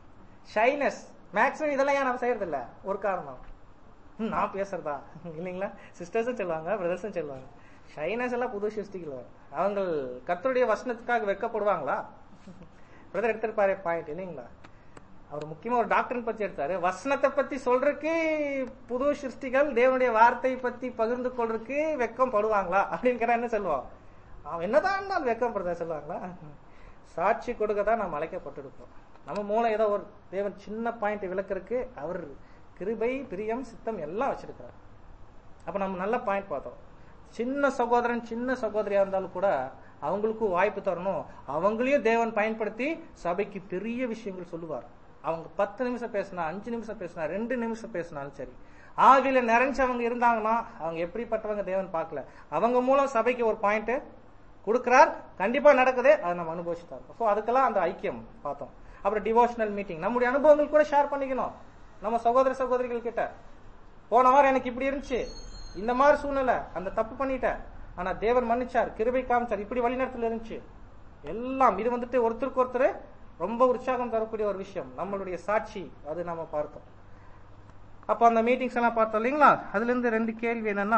ஷைனஸ் மேக்ஸிமம் இதெல்லாம் ஏன் நம்ம செய்யறது இல்ல ஒரு காரணம் ம், நான் பேசுறதா இல்லைங்களா சிஸ்டர்ஸும் சொல்லுவாங்க பிரதர்ஸும் சொல்லுவாங்க ஷைனஸ் எல்லாம் புது சிருஷ்டிகள் அவங்க கர்த்தருடைய வசனத்துக்காக வெக்கப்படுவாங்களா பிரதர் எடுத்திருப்பாரு பாயிண்ட் இல்லைங்களா அவர் முக்கியமா ஒரு டாக்டர் பத்தி எடுத்தாரு வசனத்தை பத்தி சொல்றதுக்கு புது சிருஷ்டிகள் தேவனுடைய வார்த்தை பத்தி பகிர்ந்து கொள்றதுக்கு வெக்கம் படுவாங்களா அப்படின்னு கேட்டா என்ன சொல்லுவான் அவன் என்னதான் இருந்தாலும் வெக்கம் படுறதா சொல்லுவாங்களா சாட்சி கொடுக்க தான் நாம் அழைக்கப்பட்டிருக்கோம் நம்ம மூலம் ஏதோ ஒரு தேவன் சின்ன பாயிண்ட் விளக்குறதுக்கு அவர் கிருபை பிரியம் சித்தம் எல்லாம் வச்சிருக்கிறார் அப்ப நம்ம நல்ல பாயிண்ட் பார்த்தோம் சின்ன சகோதரன் சின்ன சகோதரியா இருந்தாலும் கூட அவங்களுக்கும் வாய்ப்பு தரணும் அவங்களையும் தேவன் பயன்படுத்தி சபைக்கு பெரிய விஷயங்கள் சொல்லுவார் அவங்க பத்து நிமிஷம் பேசினா அஞ்சு நிமிஷம் பேசினா ரெண்டு நிமிஷம் பேசினாலும் சரி ஆவியில நிறைஞ்சவங்க இருந்தாங்கன்னா அவங்க எப்படிப்பட்டவங்க தேவன் பார்க்கல அவங்க மூலம் சபைக்கு ஒரு பாயிண்ட் கொடுக்கிறார் கண்டிப்பா நடக்குது அதை நம்ம அனுபவிச்சுட்டா இருக்கோம் ஸோ அதுக்கெல்லாம் அந்த ஐக்கியம் பார்த்தோம் அப்புறம் டிவோஷனல் மீட்டிங் நம்முடைய அனுபவங்கள் கூட ஷேர் பண்ணிக்கணும் நம்ம சகோதர சகோதரிகள் கிட்ட போன வாரம் எனக்கு இப்படி இருந்துச்சு இந்த மாதிரி சூழ்நிலை அந்த தப்பு பண்ணிட்டேன் ஆனா தேவன் மன்னிச்சார் கிருபை காமிச்சார் இப்படி வழிநடத்தல இருந்துச்சு எல்லாம் இது வந்துட்டு ஒருத்தருக்கு ஒருத்தர் ரொம்ப உற்சாகம் தரக்கூடிய ஒரு விஷயம் நம்மளுடைய சாட்சி அது நம்ம பார்த்தோம் அப்ப அந்த மீட்டிங்ஸ் எல்லாம் பார்த்தோம் இல்லைங்களா அதுல இருந்து ரெண்டு கேள்வி என்னன்னா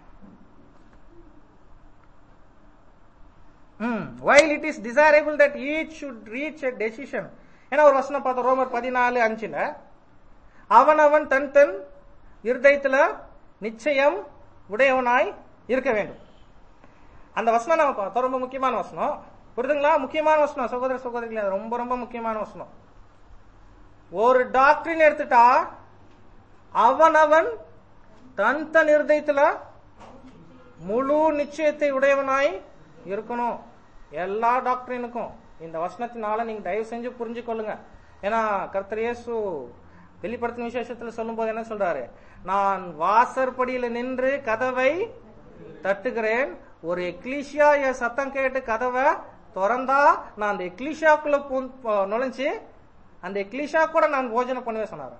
while it is desirable that each should reach a decision ஏன்னா ஒரு வசனம் பார்த்தோம் ரோமர் பதினாலு அஞ்சுல அவனவன் தன் தன் இருதயத்துல நிச்சயம் உடையவனாய் இருக்க வேண்டும் அந்த வசனம் நம்ம பார்த்தோம் ரொம்ப முக்கியமான வசனம் புரிதுங்களா முக்கியமான வசனம் சகோதர சகோதரிகளே அது ரொம்ப ரொம்ப முக்கியமான வசனம் ஒரு டாக்டரின் எடுத்துட்டா அவனவன் தன் தன் இருதயத்துல முழு நிச்சயத்தை உடையவனாய் இருக்கணும் எல்லா டாக்டரினுக்கும் இந்த வசனத்தினால நீங்க தயவு செஞ்சு புரிஞ்சு கொள்ளுங்க ஏன்னா கர்த்தர் இயேசு வெளிப்படுத்தின விசேஷத்துல சொல்லும்போது என்ன சொல்றாரு நான் வாசற்படியில நின்று கதவை தட்டுகிறேன் ஒரு எக்லீஷியா என் சத்தம் கேட்டு கதவை திறந்தா நான் அந்த எக்லீஷியாக்குள்ள பூ- நுழைஞ்சு அந்த எக்லீஷா கூட நான் போஜனம் பண்ணுவேன் சொன்னாரு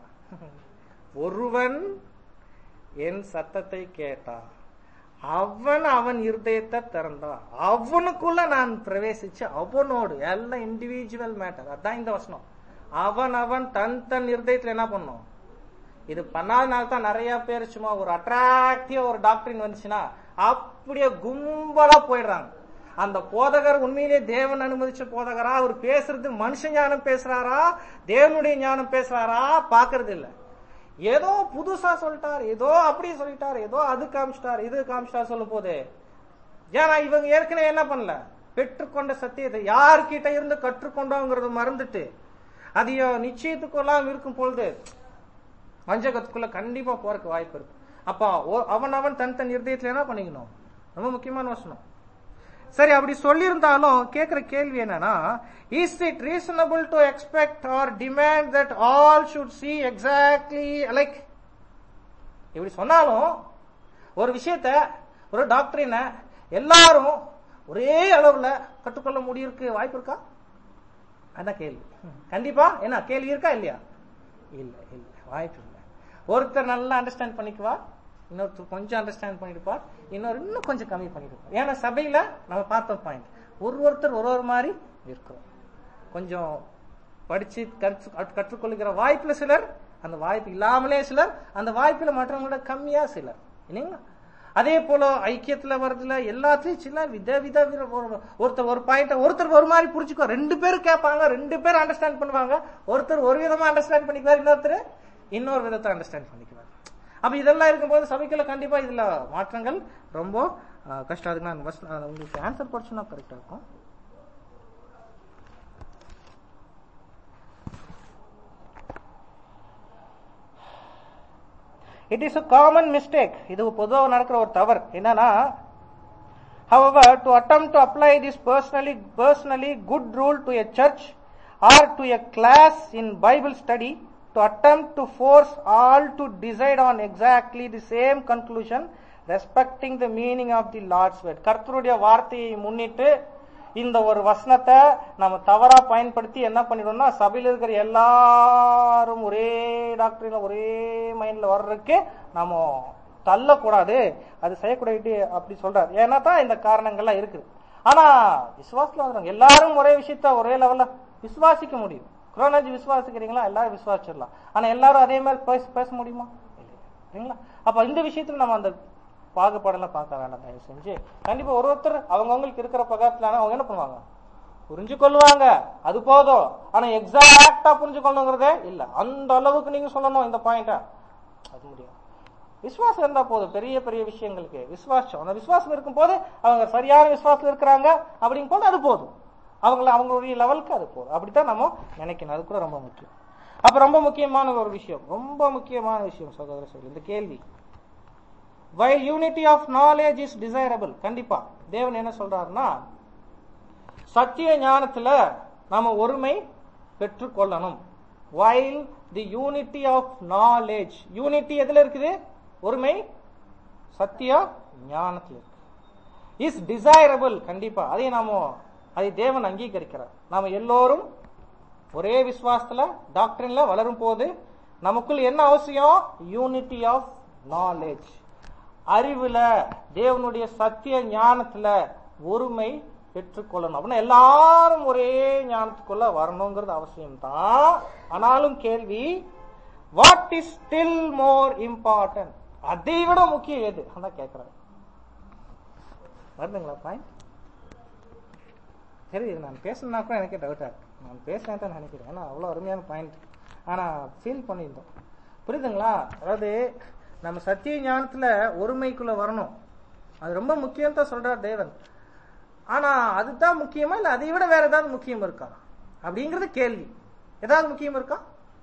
ஒருவன் என் சத்தத்தை கேட்டான் அவன் அவன் இருதயத்தை திறந்தான் அவனுக்குள்ள நான் பிரவேசிச்சு அவனோடு எல்லாம் இண்டிவிஜுவல் மேட்டர் அதான் இந்த வசனம் அவன் அவன் தன் தன் இருதயத்துல என்ன பண்ணும் இது பண்ணாதனால தான் நிறைய பேர் சும்மா ஒரு அட்ராக்டிவா ஒரு டாக்டரின் வந்துச்சுன்னா அப்படியே கும்பலா போயிடுறாங்க அந்த போதகர் உண்மையிலேயே தேவன் அனுமதிச்ச போதகரா அவர் பேசுறது மனுஷ ஞானம் பேசுறாரா தேவனுடைய ஞானம் பேசுறாரா பாக்குறது இல்ல ஏதோ புதுசா சொல்லிட்டார் ஏதோ அப்படி சொல்லிட்டார் ஏதோ அது காமிச்சிட்டார் இது காமிச்சிட்டார் சொல்லும் போது ஏன்னா இவங்க ஏற்கனவே என்ன பண்ணல பெற்றுக்கொண்ட சத்தியத்தை யார்கிட்ட இருந்து கற்றுக்கொண்டோங்கிறத மறந்துட்டு அது நிச்சயத்துக்குள்ளாம இருக்கும் பொழுது வஞ்சகத்துக்குள்ள கண்டிப்பா போறதுக்கு வாய்ப்பு இருக்கு அப்ப ஓ- அவன் அவன் தன் தன் இருதயத்துல என்ன பண்ணிக்கணும் ரொம்ப முக்கியமான வசனம் சரி அப்படி சொல்லியிருந்தாலும் கேட்கிற கேள்வி என்னன்னா is it reasonable to expect or demand that all should see exactly like இப்படி சொன்னாலும் ஒரு விஷயத்த ஒரு டாக்டரின எல்லாரும் ஒரே அளவுல கற்றுக்கொள்ள முடியிருக்கு வாய்ப்பு இருக்கா அதான் கேள்வி கண்டிப்பா என்ன கேள்வி இருக்கா இல்லையா இல்ல இல்ல வாய்ப்பு இல்ல ஒருத்தர் நல்லா அண்டர்ஸ்டாண்ட் பண்ணிக்குவா இன்னொருத்தர் கொஞ்சம் அண்டர்ஸ்டாண்ட் பண்ணிருப்பார் இன்னொரு இன்னும் கொஞ்சம் கம்மி பண்ணிருப்பார் ஏன்னா சபையில நம்ம பார்த்த பாயிண்ட் ஒரு ஒருத்தர் ஒரு ஒரு மாதிரி இருக்கிறோம் கொஞ்சம் படிச்சு கற்று கற்றுக்கொள்ளுகிற வாய்ப்புல சிலர் அந்த வாய்ப்பு இல்லாமலே சிலர் அந்த வாய்ப்புல மற்றவங்களோட கம்மியா சிலர் இல்லைங்களா அதே போல ஐக்கியத்துல வர்றதுல எல்லாத்துலயும் சில வித வித வித- ஒரு- ஒருத்தர் ஒரு பாயிண்ட் ஒருத்தர் ஒரு மாதிரி புரிச்சுக்கோ ரெண்டு பேரும் கேட்பாங்க ரெண்டு பேரும் அண்டர்ஸ்டாண்ட் பண்ணுவாங்க ஒருத்தர் ஒரு விதமா அண்டர்ஸ்டாண்ட் பண்ணிக்குவார் இன்னொருத்தர் இன்னொரு விதத்தை அண்டர்ஸ்டாண்ட் பண்ணிக்குவார் அப்ப இதெல்லாம் இருக்கும்போது சபைக்குள்ள கண்டிப்பா இதுல மாற்றங்கள் ரொம்ப அஹ், கஷ்டம் அதுக்கு நான் first, அஹ், உங்களுக்கு ஆன்சர் படிச்சுன்னா கரெக்டா இருக்கும் it is a common mistake இது பொதுவாக நடக்கிற ஒரு தவறு என்னன்னா However, to attempt to apply this personally, personally good rule to a church or to a class in Bible study, to attempt to force all to decide on exactly the same conclusion, respecting the meaning of the Lord's word. கர்த்தருடைய வார்த்தையை முன்னிட்டு இந்த ஒரு வசனத்தை நம்ம தவறா பயன்படுத்தி என்ன பண்ணிடுவோம்னா சபையில் இருக்கிற எல்லாரும் ஒரே டாக்டர்ல ஒரே மைண்ட்ல வர்றதுக்கு நாம தள்ளக்கூடாது அது செய்யக்கூடாது அப்படி சொல்றாரு ஏன்னா தான் இந்த காரணங்கள்லாம் இருக்குது ஆனா விசுவாசத்துல வந்துடும் எல்லாரும் ஒரே விஷயத்த ஒரே லெவல்ல விசுவாசிக்க முடியும் குரோனாலஜி விசுவாசிக்கிறீங்களா எல்லாரும் விசுவாசிச்சிடலாம் ஆனா எல்லாரும் அதே மாதிரி பேச பேச முடியுமா இல்லை. சரிங்களா அப்ப இந்த விஷயத்துல நம்ம அந்த பாகுபாடெல்லாம் பார்க்க வேண்டாம் தயவு செஞ்சு கண்டிப்பா ஒரு ஒருத்தர் அவங்கவுங்களுக்கு இருக்கிற பக்கத்துல அவங்க என்ன பண்ணுவாங்க புரிஞ்சு கொள்வாங்க அது போதும் ஆனா எக்ஸாக்டா புரிஞ்சு கொள்ளணுங்கிறதே இல்ல அந்த அளவுக்கு நீங்க சொல்லணும் இந்த பாயிண்ட அது முடியும் விசுவாசம் இருந்தா போதும் பெரிய பெரிய விஷயங்களுக்கு விசுவாசம் அந்த விசுவாசம் இருக்கும் போது அவங்க சரியான விசுவாசம் இருக்கிறாங்க அப்படிங்கும் போது அது போதும் அவங்கள அவங்களுடைய லெவலுக்கு அது போதும் அப்படித்தான் நம்ம நினைக்கணும் அது கூட ரொம்ப முக்கியம் அப்ப ரொம்ப முக்கியமான ஒரு விஷயம் ரொம்ப முக்கியமான விஷயம் சகோதர சொல்லி இந்த கேள்வி while unity of knowledge is desirable கண்டிப்பா தேவன் என்ன சொல்றாருன்னா சத்திய ஞானத்துல நாம ஒருமை பெற்றுக்கொள்ளணும் while the unity of knowledge unity எதுல இருக்குது ஒருமை சத்திய ஞானத்துல இருக்கு இஸ் டிசைரபிள் கண்டிப்பா அதை நாம அதை தேவன் அங்கீகரிக்கிறார் நாம எல்லோரும் ஒரே விசுவாசத்துல டாக்டரின்ல வளரும் போது நமக்குள் என்ன அவசியம் யூனிட்டி ஆஃப் நாலேஜ் அறிவுல தேவனுடைய சத்திய ஞானத்துல ஒருமை பெற்றுக்கொள்ளணும் அப்படின்னா எல்லாரும் ஒரே ஞானத்துக்குள்ள வரணுங்கிறது அவசியம் தான் ஆனாலும் கேள்வி what is still more important அதை விட முக்கியம் எது அதான் கேட்கிறேன் வருதுங்களா பாயிண்ட் சரி இது நான் பேசணும்னா கூட எனக்கே டவுட்டா இருக்கு நான் பேசுறேன் தான் நினைக்கிறேன் ஏன்னா அவ்வளோ அருமையான பாயிண்ட் ஆனா ஃபீல் பண்ணியிருந்தோம் புரியுதுங்களா அதாவது நம்ம சத்திய ஞானத்துல ஒருமைக்குள்ள வரணும் அது ரொம்ப முக்கியம் தான் சொல்றார் தேவன் ஆனா அதுதான் முக்கியமா இல்ல அதை விட வேற ஏதாவது முக்கியம் இருக்கா அப்படிங்கிறது கேள்வி ஏதாவது முக்கியம் இருக்கா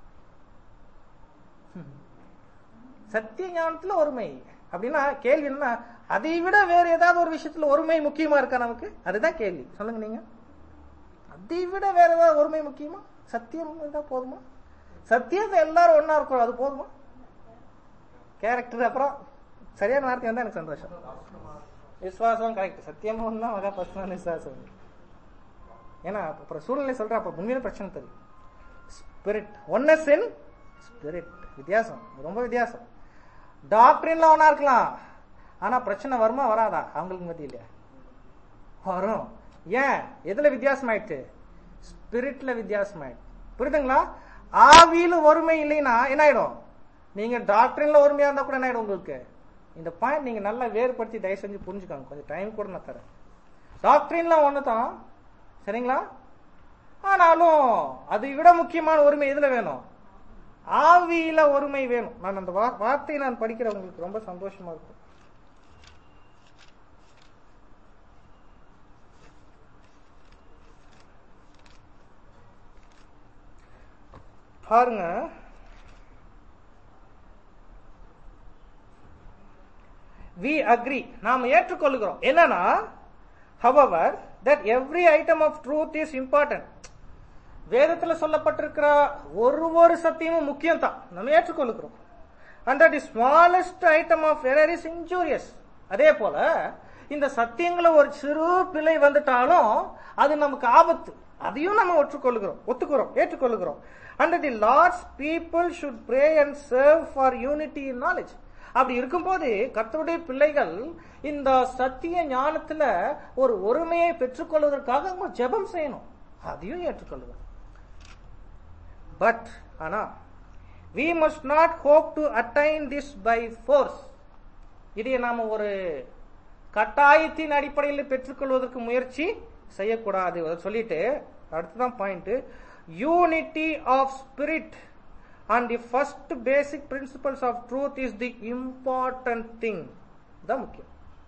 சத்திய ஞானத்துல ஒருமை அப்படின்னா கேள்வி என்ன அதை விட வேற ஏதாவது ஒரு விஷயத்துல ஒருமை முக்கியமா இருக்கா நமக்கு அதுதான் கேள்வி சொல்லுங்க நீங்க அதை விட வேற ஏதாவது ஒருமை முக்கியமா சத்தியம் இருந்தா போதுமா சத்தியத்தை எல்லாரும் ஒன்னா இருக்கணும் அது போதுமா கேரக்டர் அப்புறம் சரியான வார்த்தை வந்தா எனக்கு சந்தோஷம் விசுவாசம் கரெக்ட் சத்தியமா ஒன்னா மகா பர்சனல் விசுவாசம் ஏன்னா அப்புறம் சூழ்நிலை சொல்ற அப்ப உண்மையான பிரச்சனை தெரியும் ஸ்பிரிட் ஒன்னஸ் இன் ஸ்பிரிட் வித்தியாசம் ரொம்ப வித்தியாசம் டாக்டரின்ல ஒன்னா இருக்கலாம் ஆனா பிரச்சனை வருமா வராதா அவங்களுக்கு மத்தியில வரும் ஏன் எதுல வித்தியாசம் ஆயிடுச்சு ஸ்பிரிட்ல வித்தியாசம் ஆயிடுச்சு புரியுதுங்களா ஆவியில ஒருமை இல்லைன்னா என்ன ஆயிடும் நீங்க டாக்டரின்ல ஒருமையா இருந்தா கூட என்ன ஆயிடும் உங்களுக்கு இந்த பாயிண்ட் நீங்க நல்லா வேறுபடுத்தி தயவு செஞ்சு புரிஞ்சுக்கோங்க கொஞ்சம் டைம் கூட நான் தரேன் டாக்டரின்ல ஒண்ணு தான் சரிங்களா ஆனாலும் அதை விட முக்கியமான ஒருமை எதுல வேணும் ஆவியில ஒருமை வேணும் நான் அந்த வா- வார்த்தையை நான் படிக்கிறவங்களுக்கு ரொம்ப சந்தோஷமா இருக்கும் பாருங்க வி அக்ரி நாம் ஏற்றுக்கொள்கிறோம் என்னன்னா however that every item of truth is important வேதத்துல சொல்லப்பட்டிருக்கிற ஒரு ஒரு சத்தியமும் முக்கியம் தான் நம்ம ஏற்றுக்கொள்கிறோம் and that the smallest item of error is injurious அதே போல இந்த சத்தியங்களை ஒரு சிறு பிழை வந்துட்டாலும் அது நமக்கு ஆபத்து அதையும் நம்ம ஒற்றுக்கொள்கிறோம் ஒத்துக்கிறோம் ஏற்றுக்கொள்கிறோம் and the Lord's people should pray and serve for unity in knowledge அப்படி இருக்கும்போது கர்த்தருடைய பிள்ளைகள் இந்த சத்திய ஞானத்துல ஒரு ஒருமையை பெற்றுக்கொள்வதற்காக அவங்க ஜெபம் செய்யணும் அதையும் ஏற்றுக்கொள்கிறோம் பட் ஆனா we must not hope to attain this by force இதையே நாம ஒரு கட்டாயத்தின் அடிப்படையில் பெற்றுக்கொள்வதற்கு முயற்சி செய்யக்கூடாது அதை சொல்லிட்டு அடுத்ததான் point unity of spirit and the first basic principles of truth is the important thing தான் முக்கியம்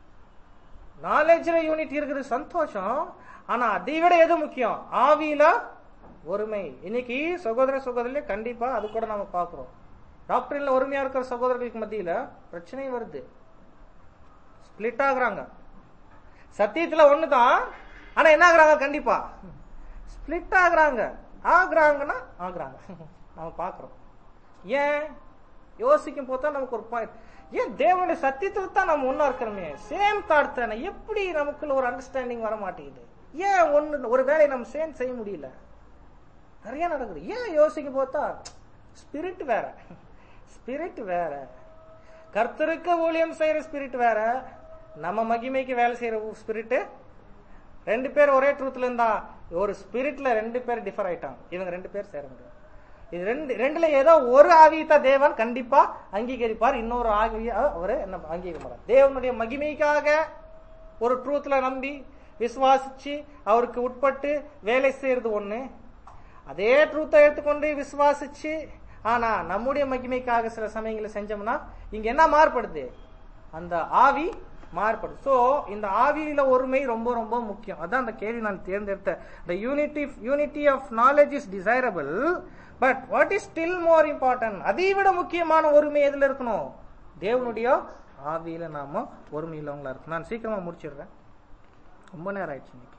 நாலேஜ்ல யூனிட் இருக்குது சந்தோஷம் ஆனா அதை விட எது முக்கியம் ஆவியில ஒருமை இன்னைக்கு சகோதர சகோதரில கண்டிப்பா அது கூட நாம பாக்குறோம் டாக்டர்ல ஒருமையா இருக்கிற சகோதரர்களுக்கு மத்தியில பிரச்சனை வருது ஸ்பிளிட் ஆகுறாங்க சத்தியத்துல ஒண்ணுதான் ஆனா என்ன ஆகுறாங்க கண்டிப்பா ஸ்பிளிட் ஆகுறாங்க ஆகுறாங்கன்னா ஆகுறாங்க நாம பாக்குறோம் ஏன் யோசிக்கும் போது தான் நமக்கு ஒரு பாயிண்ட் ஏன் தேவனுடைய சத்தியத்துல தான் நம்ம ஒன்னா இருக்கிறோமே சேம் தாட் தானே எப்படி நமக்குள்ள ஒரு அண்டர்ஸ்டாண்டிங் வர மாட்டேங்குது ஏன் ஒண்ணு ஒரு வேலையை நம்ம சேர்ந்து செய்ய முடியல நிறைய நடக்குது ஏன் யோசிக்கும் போதா ஸ்பிரிட் வேற ஸ்பிரிட் வேற கர்த்தருக்கு ஊழியம் செய்யற ஸ்பிரிட் வேற நம்ம மகிமைக்கு வேலை செய்யற ஸ்பிரிட் ரெண்டு பேர் ஒரே ட்ரூத்ல இருந்தா ஒரு ஸ்பிரிட்ல ரெண்டு பேர் டிஃபர் ஆயிட்டாங்க இவங்க ரெண்டு பேர் சேர முடியும் இது ரெண்டு ரெண்டுல ஏதோ ஒரு ஆவியத்தை தேவன் கண்டிப்பா அங்கீகரிப்பார் இன்னொரு ஆவிய அவரு என்ன அங்கீகரிக்க மாட்டார் தேவனுடைய மகிமைக்காக ஒரு ட்ரூத்ல நம்பி விசுவாசிச்சு அவருக்கு உட்பட்டு வேலை செய்யறது ஒண்ணு அதே ட்ரூத்தை எடுத்துக்கொண்டு விசுவாசிச்சு ஆனா நம்முடைய மகிமைக்காக சில சமயங்களை செஞ்சோம்னா இங்க என்ன மாறுபடுது அந்த ஆவி மாறுபடுது சோ இந்த ஆவியில ஒருமை ரொம்ப ரொம்ப முக்கியம் அதான் அந்த கேள்வி நான் தேர்ந்தெடுத்த the unity unity of knowledge is desirable but what is still more important அதை விட முக்கியமான ஒருமை எதுல இருக்கணும் தேவனுடைய ஆவியில நாம ஒருமை உள்ளவங்களா இருக்கணும் நான் சீக்கிரமா முடிச்சிடுறேன் ரொம்ப நேரம் ஆயிடுச்சு இன்னைக்கு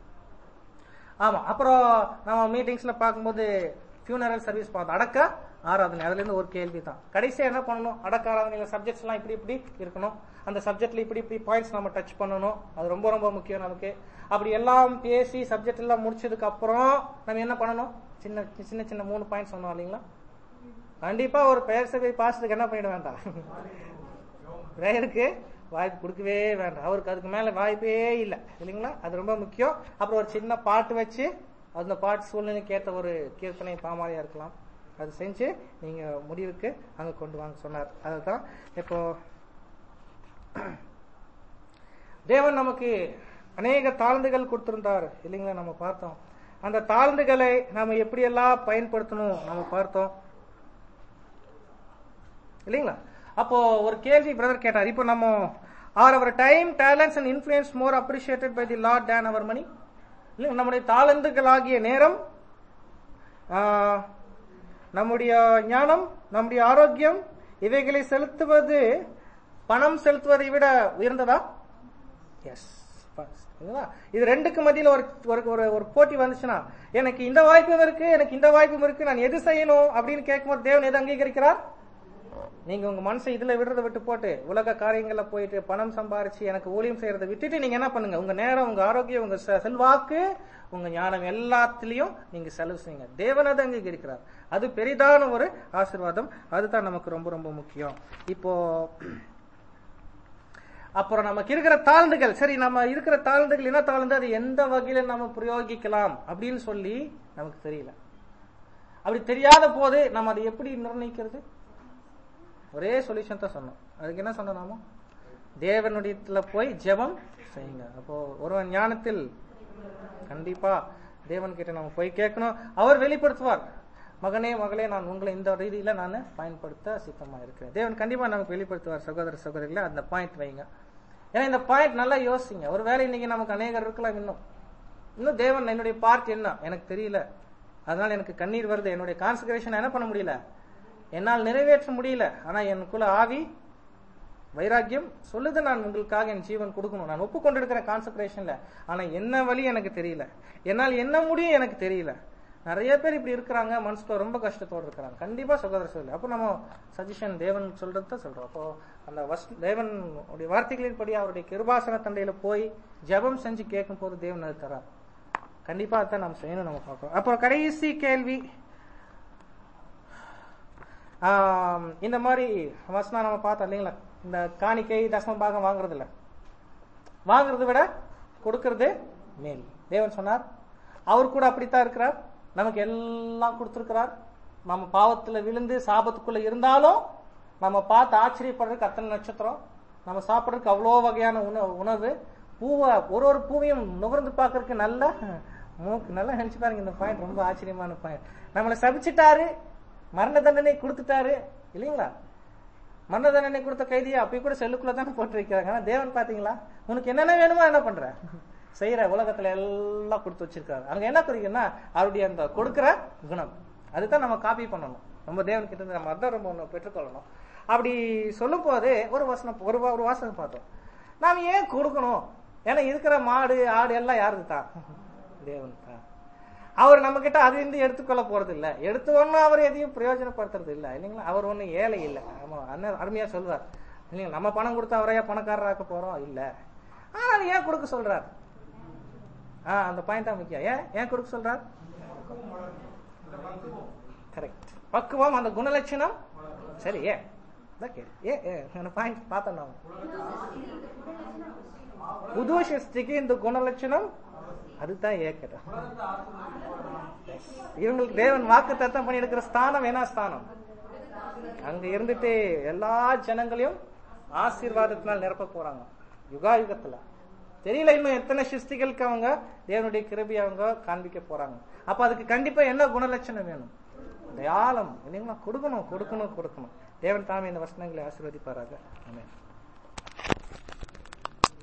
ஆமா அப்புறம் நம்ம மீட்டிங்ஸ்ல பார்க்கும்போது ஃபியூனரல் சர்வீஸ் பார்த்தோம் அடக்க ஆராதனை அதுல இருந்து ஒரு கேள்வி தான் கடைசியா என்ன பண்ணணும் அடக்க ஆராதனையில சப்ஜெக்ட்ஸ் எல்லாம் இப்படி இப்படி இருக்கணும் அந்த சப்ஜெக்ட்ல இப்படி இப்படி பாயிண்ட்ஸ் நம்ம டச் பண்ணணும் அது ரொம்ப ரொம்ப முக்கியம் நமக்கு அப்படி எல்லாம் பேசி சப்ஜெக்ட் எல்லாம் முடிச்சதுக்கு அப்புறம் நம்ம என்ன பண்ணணும் சின்ன சின்ன சின்ன மூணு பாயிண்ட்ஸ் சொன்னோம் இல்லைங்களா கண்டிப்பா ஒரு பெயர் சபை பாசத்துக்கு என்ன பண்ணிட வேண்டாம் பிரேயருக்கு வாய்ப்பு கொடுக்கவே வேண்டாம் அவருக்கு அதுக்கு மேல வாய்ப்பே இல்லை இல்லைங்களா அது ரொம்ப முக்கியம் அப்புறம் ஒரு சின்ன பாட்டு வச்சு அந்த பாட்டு சூழ்நிலைக்கு ஏற்ற ஒரு கீர்த்தனை பாமாரியா இருக்கலாம் அது செஞ்சு நீங்க முடிவுக்கு அங்க கொண்டு வாங்க சொன்னார் அதுதான் இப்போ தேவன் நமக்கு அநேக தாழ்ந்துகள் கொடுத்திருந்தார் இல்லைங்களா நம்ம பார்த்தோம் அந்த தாழ்ந்துகளை நாம எப்படியெல்லாம் பயன்படுத்தணும் நம்ம பார்த்தோம் இல்லைங்களா அப்போ ஒரு கேள்வி பிரதர் கேட்டார் இப்போ நம்ம are our time talents and influence more appreciated by the Lord than our money இல்லை நம்முடைய தாளந்துகளாகிய நேரம் ஆஹ், நம்முடைய ஞானம் நம்முடைய ஆரோக்கியம் இவைகளை செலுத்துவது பணம் செலுத்துவதை விட உயர்ந்ததா எஸ் இது ரெண்டுக்கு மத்தியில ஒரு ஒரு- ஒரு ஒரு போட்டி வந்துச்சுன்னா எனக்கு இந்த வாய்ப்பும் இருக்கு எனக்கு இந்த வாய்ப்பும் இருக்கு நான் எது செய்யணும் அப்படின்னு கேட்கும்போது தேவன் எது அங்கீகரிக்கிறார் நீங்க உங்க மனசை இதுல விடுறத விட்டு போட்டு உலக காரியங்கள்ல போயிட்டு பணம் சம்பாரிச்சு எனக்கு ஊழியம் செய்யறதை விட்டுட்டு நீங்க என்ன பண்ணுங்க உங்க நேரம் உங்க ஆரோக்கியம் உங்க செ- செல்வாக்கு உங்க ஞானம் எல்லாத்துலயும் நீங்க செலவு செய்யுங்க தேவன் அதை அங்கீகரிக்கிறார் அது பெரிதான ஒரு ஆசீர்வாதம் அதுதான் நமக்கு ரொம்ப ரொம்ப முக்கியம் இப்போ அப்புறம் நமக்கு இருக்கிற தாழ்ந்துகள் சரி நம்ம இருக்கிற தாழ்ந்துகள் என்ன தாழ்ந்து அது எந்த வகையில நம்ம பிரயோகிக்கலாம் அப்படின்னு சொல்லி நமக்கு தெரியல அப்படி தெரியாத போது நம்ம அதை எப்படி நிர்ணயிக்கிறது ஒரே சொல்யூஷன் தான் சொன்னோம் அதுக்கு என்ன சொன்னோம் நாம தேவனுடையத்துல போய் ஜெபம் செய்யுங்க அப்போ ஒருவன் ஞானத்தில் கண்டிப்பா தேவன் கிட்ட நம்ம போய் கேட்கணும் அவர் வெளிப்படுத்துவார் மகனே மகளே நான் உங்களை இந்த ரீதியில நான் பயன்படுத்த சித்தமா இருக்கிறேன் தேவன் கண்டிப்பா நமக்கு வெளிப்படுத்துவார் சகோதர சகோதரிகளை அந்த பாயிண்ட் வைங்க ஏன்னா இந்த பாயிண்ட் நல்லா யோசிங்க ஒருவேளை இன்னைக்கு நமக்கு அநேகர் இருக்கலாம் இன்னும் இன்னும் தேவன் என்னுடைய பார்ட் என்ன எனக்கு தெரியல அதனால எனக்கு கண்ணீர் வருது என்னுடைய கான்சன்ட்ரேஷன் என்ன பண்ண முடியல என்னால் நிறைவேற்ற முடியல ஆனா எனக்குள்ள ஆவி வைராக்கியம் சொல்லுது நான் உங்களுக்காக என் ஜீவன் கொடுக்கணும் நான் ஒப்புக்கொண்டிருக்கிறேன் கான்சன்ட்ரேஷன்ல ஆனா என்ன வழி எனக்கு தெரியல என்னால் என்ன முடியும் எனக்கு தெரியல நிறைய பேர் இப்படி இருக்கிறாங்க மனசுல ரொம்ப கஷ்டத்தோடு இருக்கிறாங்க கண்டிப்பா சகோதர சொல்லு அப்போ நம்ம சஜஷன் தேவன் சொல்றது தான் சொல்றோம் அப்போ அந்த வஸ் தேவன் உடைய வார்த்தைகளின் படி அவருடைய கிருபாசன தண்டையில போய் ஜெபம் செஞ்சு கேட்கும் போது தேவன் அது தரார் கண்டிப்பா அதான் நம்ம செய்யணும் நம்ம பார்க்கணும் அப்போ கடைசி கேள்வி ஆம், இந்த மாதிரி வசனம் நம்ம பார்த்தோம் இல்லைங்களா இந்த காணிக்கை தசம பாகம் வாங்குறது இல்ல வாங்குறதை விட கொடுக்கறது மேல் தேவன் சொன்னார் அவர் கூட அப்படித்தான் இருக்கிறார் நமக்கு எல்லாம் கொடுத்திருக்கிறார் நம்ம பாவத்துல விழுந்து சாபத்துக்குள்ள இருந்தாலும் நம்ம பார்த்து ஆச்சரியப்படுறதுக்கு அத்தனை நட்சத்திரம் நம்ம சாப்பிட்றதுக்கு அவ்வளோ வகையான உணவு உணவு பூவை ஒரு ஒரு பூவையும் நுகர்ந்து பார்க்கறதுக்கு நல்ல மூக்கு நல்லா நினைச்சு பாருங்க இந்த பாயிண்ட் ரொம்ப ஆச்சரியமான பாயிண்ட் நம்மளை சபிச்சிட்டாரு மரண தண்டனை கொடுத்துட்டாரு இல்லைங்களா மரண தண்டனை கொடுத்த கைதியை அப்பயும் கூட செல்லுக்குள்ள தானே போட்டு வைக்கிறாங்க ஆனா தேவன் பாத்தீங்களா உனக்கு என்னென்ன வேணுமோ என்ன பண்ற செய்யற உலகத்துல எல்லாம் கொடுத்து வச்சிருக்காரு அங்க என்ன குறிக்குன்னா அவருடைய அந்த கொடுக்கிற குணம் அதுதான் நம்ம காப்பி பண்ணணும் நம்ம தேவன் கிட்ட இருந்து நம்ம அதான் ரொம்ப ஒண்ணு பெற்றுக்கொள்ளணும் அப்படி சொல்லும் போது ஒரு வசனம் ஒரு வா- ஒரு வாசகம் பார்த்தோம் நாம் ஏன் கொடுக்கணும் ஏன்னா இருக்கிற மாடு ஆடு எல்லாம் யாருக்கு தான் தேவன் தான் அவர் நம்ம கிட்ட அது இருந்து எடுத்துக்கொள்ள போறது இல்ல எடுத்து ஒண்ணும் அவர் எதையும் பிரயோஜனப்படுத்துறது இல்ல இல்லைங்களா அவர் ஒண்ணும் ஏழை இல்ல ஆமா அண்ணன் அருமையா சொல்வார் இல்லைங்களா நம்ம பணம் கொடுத்தா அவரையா பணக்காரராக்க போறோம் இல்ல ஆனா அது ஏன் கொடுக்க சொல்றார் ஆஹ் அந்த பாயிண்ட் தான் முக்கியம் ஏன் ஏன் கொடுக்க சொல்றார் கரெக்ட் பக்குவம் அந்த குணலட்சணம் சரி ஏன் அதான் கேளு. ஏ ஏ, அந்த பாயிண்ட் பார்த்தேன் நான் புது சிருஷ்டிக்கு இந்த குணலட்சணம் அதுதான் ஏக்கடம் இவங்களுக்கு தேவன் வாக்கு தத்தம் பண்ணி எடுக்கிற ஸ்தானம் என்ன ஸ்தானம் அங்க இருந்துட்டு எல்லா ஜனங்களையும் ஆசீர்வாதத்தினால் நிரப்ப போறாங்க யுகா யுகத்துல தெரியல இன்னும் எத்தனை சிருஷ்டிகளுக்கு அவங்க தேவனுடைய கிருபி அவங்க காண்பிக்க போறாங்க அப்ப அதுக்கு கண்டிப்பா என்ன குணலட்சணம் வேணும் தயாளம் இல்லைங்களா கொடுக்கணும் கொடுக்கணும் கொடுக்கணும் தேவன் தாமே இந்த வசனங்களை ஆசீர்வதிப்பாராக ஆமென்